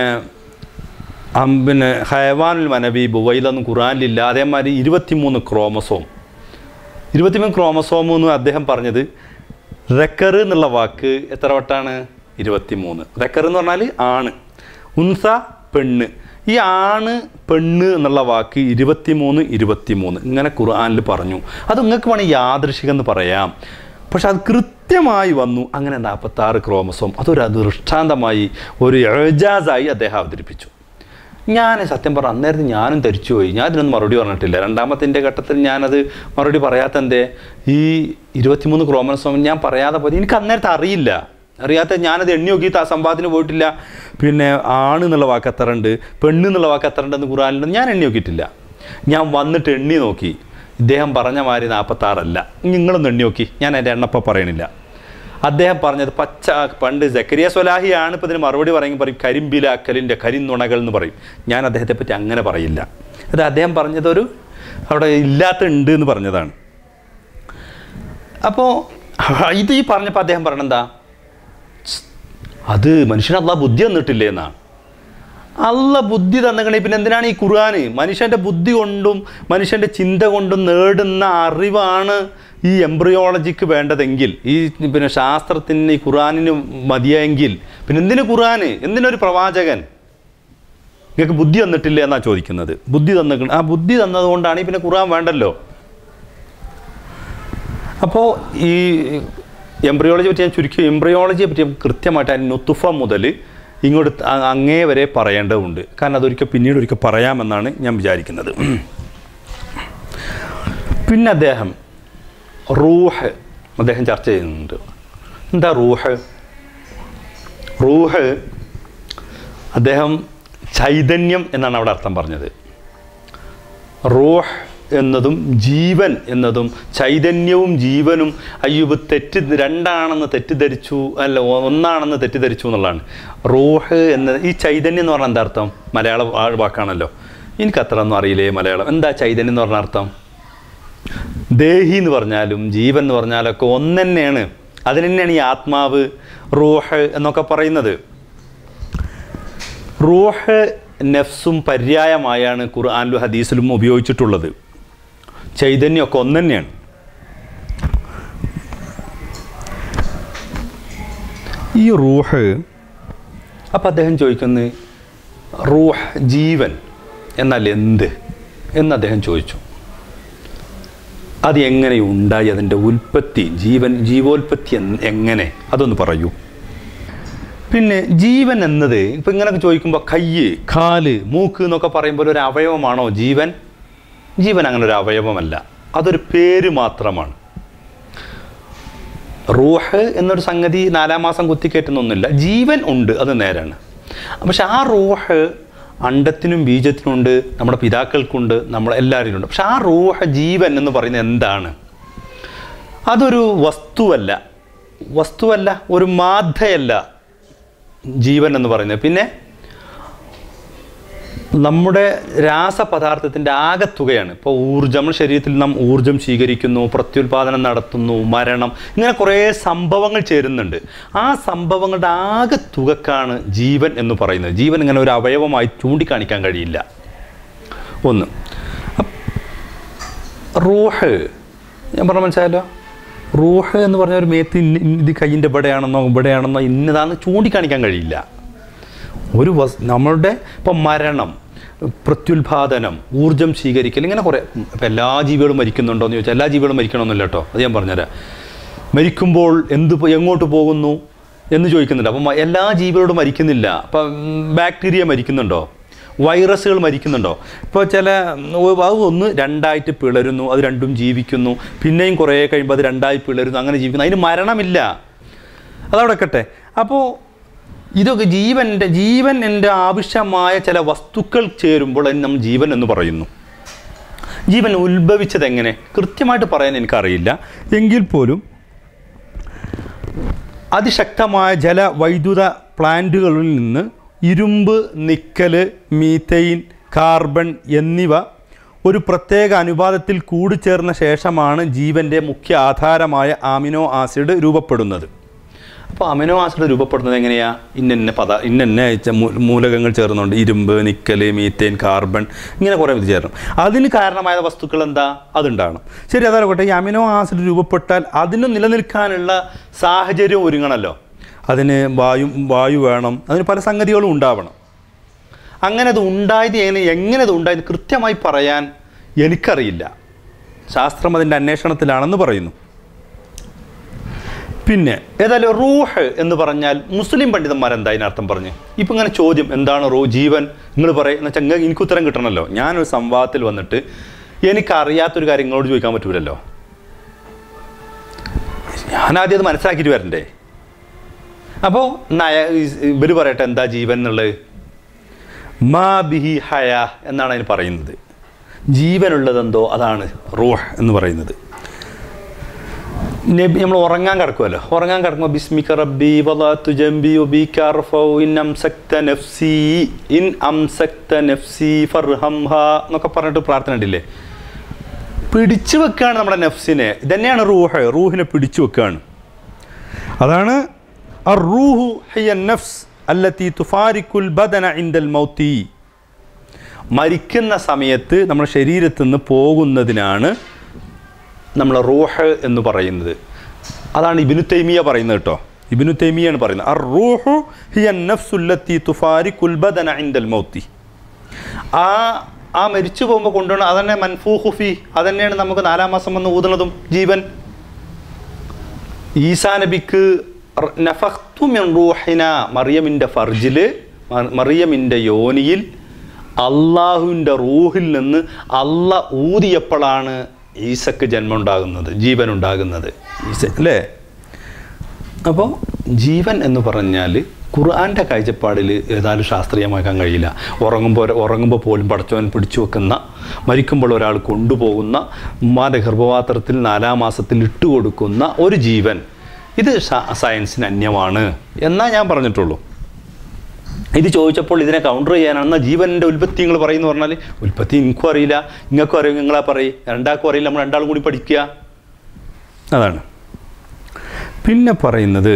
അം പിന്നെ ഹയവാനുൽ മനബി ബുവൈലൊന്നും ഖുറാനിലില്ല അതേമാതിരി ഇരുപത്തിമൂന്ന് ക്രോമസോം ഇരുപത്തിമൂന്ന് ക്രോമസോം എന്ന് അദ്ദേഹം പറഞ്ഞത് റെക്കർ എന്നുള്ള വാക്ക് എത്ര വട്ടാണ് ഇരുപത്തിമൂന്ന് റെക്കർ എന്ന് പറഞ്ഞാൽ ആണ് ഉൻസ പെണ്ണ് ഈ ആണ് പെണ്ണ് എന്നുള്ള വാക്ക് ഇരുപത്തിമൂന്ന് ഇരുപത്തിമൂന്ന് ഇങ്ങനെ ഖുർആനിൽ പറഞ്ഞു അത് നിങ്ങൾക്ക് വേണമെങ്കിൽ യാദൃശികം എന്ന് പറയാം പക്ഷെ അത് കൃത്യമായി വന്നു അങ്ങനെ നാൽപ്പത്താറ് ക്രോമസോം അതൊരു ദൃഷ്ടാന്തമായി ഒരു എജാസായി അദ്ദേഹം അവതരിപ്പിച്ചു ഞാൻ സത്യം പറഞ്ഞ അന്നേരത്ത് ഞാനും ധരിച്ചുപോയി ഞാൻ ഇതിനൊന്നും മറുപടി പറഞ്ഞിട്ടില്ല രണ്ടാമത്തിൻ്റെ ഘട്ടത്തിൽ ഞാനത് മറുപടി പറയാത്ത എന്തേ ഈ ഇരുപത്തിമൂന്ന് ക്രോമസോം ഞാൻ പറയാതെ പോയി എനിക്ക് അന്നേരത്തെ അറിയില്ല അറിയാത്ത ഞാനത് എണ്ണി നോക്കിയിട്ട് ആ സംവാദത്തിന് പോയിട്ടില്ല പിന്നെ ആണ് എന്നുള്ള വാക്ക് എത്ര ഉണ്ട് പെണ്ണ് എന്നുള്ള വാക്ക് എത്ര ഉണ്ടെന്ന് ഖുറാനിലുണ്ട് ഞാൻ എണ്ണി നോക്കിയിട്ടില്ല ഞാൻ വന്നിട്ട് എണ്ണി നോക്കി ഇദ്ദേഹം പറഞ്ഞ മാതിരി നാൽപ്പത്താറല്ല നിങ്ങളൊന്ന് എണ്ണി നോക്കി ഞാൻ എൻ്റെ എണ്ണപ്പം പറയണില്ല അദ്ദേഹം പറഞ്ഞത് പച്ച പണ്ട് ജക്കരിയ സ്വലാഹിയാണ് ഇപ്പോൾ ഇതിന് മറുപടി പറയും പറയും കരിമ്പിലാക്കലിൻ്റെ കരിന്നുണകൾ എന്ന് പറയും ഞാൻ അദ്ദേഹത്തെ പറ്റി അങ്ങനെ പറയില്ല അത് അദ്ദേഹം പറഞ്ഞതൊരു അവിടെ ഇല്ലാത്ത ഉണ്ട് എന്ന് പറഞ്ഞതാണ് അപ്പോൾ ഇത് ഈ പറഞ്ഞപ്പോൾ അദ്ദേഹം പറഞ്ഞെന്താ അത് മനുഷ്യന് അള്ളാഹ് ബുദ്ധി തന്നിട്ടില്ലേ എന്നാണ് അല്ല ബുദ്ധി തന്നകണേ പിന്നെ എന്തിനാണ് ഈ ഖുർആന് മനുഷ്യൻ്റെ ബുദ്ധി കൊണ്ടും മനുഷ്യൻ്റെ ചിന്ത കൊണ്ടും നേടുന്ന അറിവാണ് ഈ എംബ്രിയോളജിക്ക് വേണ്ടതെങ്കിൽ ഈ പിന്നെ ശാസ്ത്രത്തിന് ഈ ഖുറാനിന് മതിയെങ്കിൽ പിന്നെ എന്തിന് ഖുറാന് എന്തിനൊരു പ്രവാചകൻ നിങ്ങൾക്ക് ബുദ്ധി തന്നിട്ടില്ല എന്നാണ് ചോദിക്കുന്നത് ബുദ്ധി തന്നിട്ടുണ്ട് ആ ബുദ്ധി തന്നതുകൊണ്ടാണ് ഈ പിന്നെ ഖുറാൻ വേണ്ടല്ലോ അപ്പോൾ ഈ എംബ്രിയോളജി പറ്റി ഞാൻ ചുരുക്കി എംബ്രിയോളജിയെ പറ്റി നമുക്ക് കൃത്യമായിട്ട് അതിന് നുത്തുഫ മുതൽ ഇങ്ങോട്ട് അ- അങ്ങേ വരെ പറയേണ്ടതുണ്ട് കാരണം അതൊരിക്കൽ പിന്നീട് ഒരിക്കൽ പറയാമെന്നാണ് ഞാൻ വിചാരിക്കുന്നത് പിന്നെ അദ്ദേഹം റൂഹ് അദ്ദേഹം ചർച്ച ചെയ്യുന്നുണ്ട് എന്താ റൂഹ് റൂഹ് അദ്ദേഹം ചൈതന്യം എന്നാണ് അവിടെ അർത്ഥം പറഞ്ഞത് റൂഹ് എന്നതും ജീവൻ എന്നതും ചൈതന്യവും ജീവനും അയ്യൂബ് തെറ്റി രണ്ടാണെന്ന് തെറ്റിദ്ധരിച്ചു അല്ല ഒ- ഒന്നാണെന്ന് തെറ്റിദ്ധരിച്ചു എന്നുള്ളതാണ് റൂഹ് എന്ന ഈ ചൈതന്യം എന്ന് പറഞ്ഞാൽ എന്താ അർത്ഥം മലയാള ആ- വാക്കാണല്ലോ എനിക്ക് അത്ര ഒന്നും അറിയില്ലേ മലയാളം എന്താ ചൈതന്യം എന്ന് പറഞ്ഞ അർത്ഥം ദേഹി എന്ന് പറഞ്ഞാലും ജീവൻ എന്ന് പറഞ്ഞാലൊക്കെ ഒന്ന് തന്നെയാണ് അതിന് തന്നെയാണ് ഈ ആത്മാവ് റൂഹ് എന്നൊക്കെ പറയുന്നത് റൂഹ് നഫ്സും പര്യായമായാണ് ഖുർആാനിലും ഹദീസിലും ഉപയോഗിച്ചിട്ടുള്ളത് ചൈതന്യമൊക്കെ ഒന്ന് തന്നെയാണ് ഈ റൂഹ് അപ്പം അദ്ദേഹം ചോദിക്കുന്നത് റൂഹ് ജീവൻ എന്നാൽ എന്ത് എന്ന് അദ്ദേഹം ചോദിച്ചു അത് എങ്ങനെ ഉണ്ടായി അതിൻ്റെ ഉൽപ്പത്തി ജീവൻ ജീവോൽപ്പത്തി എന്ന് എങ്ങനെ അതൊന്ന് പറയൂ പിന്നെ ജീവൻ എന്നത് ഇപ്പം ഇങ്ങനെയൊക്കെ ചോദിക്കുമ്പോൾ കയ്യ് കാല് മൂക്ക് എന്നൊക്കെ പറയുമ്പോൾ ഒരു അവയവമാണോ ജീവൻ ജീവൻ അങ്ങനെ ഒരു അവയവമല്ല അതൊരു പേര് മാത്രമാണ് റൂഹ് എന്നൊരു സംഗതി നാലാം മാസം കുത്തിക്കയറ്റുന്നൊന്നുമില്ല ജീവൻ ഉണ്ട് അത് നേരാണ് പക്ഷെ ആ റൂഹ് അണ്ടത്തിനും ബീജത്തിനും ഉണ്ട് നമ്മുടെ പിതാക്കൾക്കുണ്ട് നമ്മൾ എല്ലാവരിലും ഉണ്ട് പക്ഷെ ആ റൂഹ് ജീവൻ എന്ന് പറയുന്നത് എന്താണ് അതൊരു വസ്തുവല്ല വസ്തുവല്ല ഒരു മാധയല്ല ജീവൻ എന്ന് പറയുന്നത് പിന്നെ നമ്മുടെ രാസപദാർത്ഥത്തിൻ്റെ ആകത്തുകയാണ് ഇപ്പോൾ ഊർജ്ജം നമ്മുടെ ശരീരത്തിൽ നാം ഊർജ്ജം സ്വീകരിക്കുന്നു പ്രത്യുൽപാദനം നടത്തുന്നു മരണം ഇങ്ങനെ കുറേ സംഭവങ്ങൾ ചേരുന്നുണ്ട് ആ സംഭവങ്ങളുടെ ആകത്തുകക്കാണ് ജീവൻ എന്ന് പറയുന്നത് ജീവൻ ഇങ്ങനെ ഒരു അവയവമായി ചൂണ്ടിക്കാണിക്കാൻ കഴിയില്ല ഒന്ന് അപ്പ് റൂഹ് ഞാൻ പറഞ്ഞ മനസ്സിലായല്ലോ റൂഹ് എന്ന് പറഞ്ഞ ഒരു മേത്ത് ഇന്ന ഇന്ന- ഇത് കയ്യിൻ്റെ ഇവിടെയാണെന്നോ ഇവിടെയാണെന്നോ ഇന്നതാണെന്ന് ചൂണ്ടിക്കാണിക്കാൻ കഴിയില്ല ഒരു വസ് നമ്മളുടെ ഇപ്പം മരണം പ്രത്യുൽപാദനം ഊർജം സ്വീകരിക്കൽ ഇങ്ങനെ കുറേ ഇപ്പം എല്ലാ ജീവികളും മരിക്കുന്നുണ്ടോ എന്ന് ചോദിച്ചാൽ എല്ലാ ജീവികളും മരിക്കണമെന്നില്ല കേട്ടോ അത് ഞാൻ പറഞ്ഞുതരാം മരിക്കുമ്പോൾ എന്ത് പോ- എങ്ങോട്ട് പോകുന്നു എന്ന് ചോദിക്കുന്നുണ്ട് അപ്പം മ- എല്ലാ ജീവികളോടും മരിക്കുന്നില്ല അപ്പം ബാക്ടീരിയ മരിക്കുന്നുണ്ടോ വൈറസുകൾ മരിക്കുന്നുണ്ടോ ഇപ്പോൾ ചില ഉം, അത് ഒന്ന് രണ്ടായിട്ട് പിളരുന്നു അത് രണ്ടും ജീവിക്കുന്നു പിന്നെയും കുറേ കഴിയുമ്പോൾ അത് രണ്ടായി പിളരുന്നു അങ്ങനെ ജീവിക്കുന്നു അതിന് മരണമില്ല അതവിടെ വെക്കട്ടെ അപ്പോൾ ഇതൊക്കെ ജീവൻ്റെ ജീവൻ എൻ്റെ ആവശ്യമായ ചില വസ്തുക്കൾ ചേരുമ്പോൾ അതിന് നമ്മൾ ജീവൻ എന്ന് പറയുന്നു ജീവൻ ഉത്ഭവിച്ചത് എങ്ങനെ കൃത്യമായിട്ട് പറയാൻ എനിക്കറിയില്ല എങ്കിൽ പോലും അതിശക്തമായ ജലവൈദ്യുത പ്ലാന്റുകളിൽ നിന്ന് ഇരുമ്പ് നിക്കൽ മീത്തൈൻ കാർബൺ എന്നിവ ഒരു പ്രത്യേക അനുപാതത്തിൽ കൂടിച്ചേർന്ന ശേഷമാണ് ജീവൻ്റെ മുഖ്യ ആധാരമായ അമിനോ ആസിഡ് രൂപപ്പെടുന്നത് അപ്പോൾ അമിനോ ആസിഡ് രൂപപ്പെടുന്നത് എങ്ങനെയാ ഇന്ന പദ ഇന്ന ച- മൂ- മൂലകങ്ങൾ ചേർന്നുണ്ട് ഇരുമ്പ് നിക്കൽ മീത്തേൻ കാർബൺ ഇങ്ങനെ കുറേ ഇത് ചേരണം അതിന് കാരണമായ വസ്തുക്കൾ എന്താ അതുണ്ടാകണം ശരി അതാകട്ടെ ഈ അമിനോ ആസിഡ് രൂപപ്പെട്ടാൽ അതിന് നിലനിൽക്കാനുള്ള സാഹചര്യം ഒരുങ്ങണമല്ലോ അതിന് വായു വായു വേണം അതിന് പല സംഗതികളും ഉണ്ടാവണം അങ്ങനെ അത് ഉണ്ടായത് എങ്ങനെ എങ്ങനെ അത് ഉണ്ടായത് കൃത്യമായി പറയാൻ എനിക്കറിയില്ല ശാസ്ത്രം അതിൻ്റെ അന്വേഷണത്തിലാണെന്ന് പറയുന്നു പിന്നെ ഏതായാലും റൂഹ് എന്ന് പറഞ്ഞാൽ മുസ്ലിം പണ്ഡിതന്മാർ എന്താ അതിനർത്ഥം പറഞ്ഞു ഇപ്പം ഇങ്ങനെ ചോദ്യം എന്താണ് റൂ ജീവൻ നിങ്ങൾ പറയും എന്ന് വെച്ചാൽ ഇങ്ങ- എനിക്ക് ഉത്തരം കിട്ടണമല്ലോ ഞാനൊരു സംവാദത്തിൽ വന്നിട്ട് എനിക്കറിയാത്തൊരു കാര്യം നിങ്ങളോട് ചോദിക്കാൻ പറ്റൂലല്ലോ ഞാൻ ആദ്യം അത് മനസ്സിലാക്കിയിട്ട് വരണ്ടേ അപ്പോൾ നയ ഇവർ പറയട്ടെ എന്താ ജീവൻ എന്നുള്ളത് മാ ബിഹി ഹയ എന്നാണ് അതിന് പറയുന്നത് ജീവനുള്ളതെന്തോ അതാണ് റൂഹ് എന്ന് പറയുന്നത് നബി നമ്മൾ ഉറങ്ങാൻ കിടക്കുമല്ലോ ഉറങ്ങാൻ കിടക്കുമ്പോൾ ബിസ്മിക റബ്ബി വലാത്തു ജംബി വബിക അർഫൗ ഇൻ അംസക്ത നഫ്സി ഇൻ അംസക്ത നഫ്സി ഫർഹംഹ എന്നൊക്കെ പറഞ്ഞിട്ട് പ്രാർത്ഥന ഉണ്ടില്ലേ പിടിച്ചു വെക്കുകയാണ് നമ്മുടെ നഫ്സിനെ ഇതന്നെയാണ് റൂഹ് റൂഹിനെ പിടിച്ചു വെക്കുകയാണ് അതാണ് അറൂഹു ഹിയ നഫ്സ് അല്ലത്തി തുഫാരിക്കുൽ ബദന ഇൻദൽ മൗത്തി മരിക്കുന്ന സമയത്ത് നമ്മുടെ ശരീരത്തിൽ നിന്ന് പോകുന്നതിനാണ് നമ്മൾ റൂഹ് എന്ന് പറയുന്നത് അതാണ് ഇബിനു തൈമിയ പറയുന്നത് കേട്ടോ ഇബിനു തൈമിയാണ് പറയുന്നത് അർ റൂഹു ഹിയ നഫ്സുല്ലത്തി തുഫാരി കുൽബദന ഇൻദൽ മൗത്തി ആ ആ മരിച്ചു പോകുമ്പോൾ കൊണ്ടുവന്ന അതന്നെ മൻഫൂഹുഫി അതന്നെയാണ് നമുക്ക് നാലാം മാസം വന്ന് ഊതുന്നതും ജീവൻ ഈസാ നബിക്ക് റ- നഫഖ്തു മിൻ റൂഹിന മറിയമിൻ്റെ ഫർജിൽ മറിയമിൻ്റെ യോനിയിൽ അള്ളാഹുവിൻ്റെ റൂഹിൽ നിന്ന് അല്ല ഊതിയപ്പോഴാണ് ഈസക്ക് ജന്മം ഉണ്ടാകുന്നത് ജീവൻ ഉണ്ടാകുന്നത് ഈസ അല്ലേ അപ്പോൾ ജീവൻ എന്ന് പറഞ്ഞാൽ ഖുർആൻ്റെ കാഴ്ചപ്പാടിൽ ഏതായാലും ശാസ്ത്രീയമാക്കാൻ കഴിയില്ല ഉറങ്ങുമ്പോൾ ഉറങ്ങുമ്പോൾ പോലും പടച്ചവൻ പിടിച്ചു വെക്കുന്ന മരിക്കുമ്പോൾ ഒരാൾ കൊണ്ടുപോകുന്ന ഉമ്മാൻ്റെ ഗർഭപാത്രത്തിൽ നാലാം മാസത്തിൽ ഇട്ട് കൊടുക്കുന്ന ഒരു ജീവൻ ഇത് സ- സയൻസിന് അന്യമാണ് എന്നാ ഞാൻ പറഞ്ഞിട്ടുള്ളൂ ഇത് ചോദിച്ചപ്പോൾ ഇതിനെ കൗണ്ടർ ചെയ്യാനാണ് എന്നാൽ ജീവൻ്റെ ഉൽപ്പത്തി നിങ്ങൾ പറയുന്നു പറഞ്ഞാൽ ഉൽപ്പത്തി എനിക്കും അറിയില്ല നിങ്ങൾക്കും അറിയും നിങ്ങളാ പറയും രണ്ടാൾക്കും അറിയില്ല നമ്മൾ രണ്ടാളും കൂടി പഠിക്കുക അതാണ് പിന്നെ പറയുന്നത്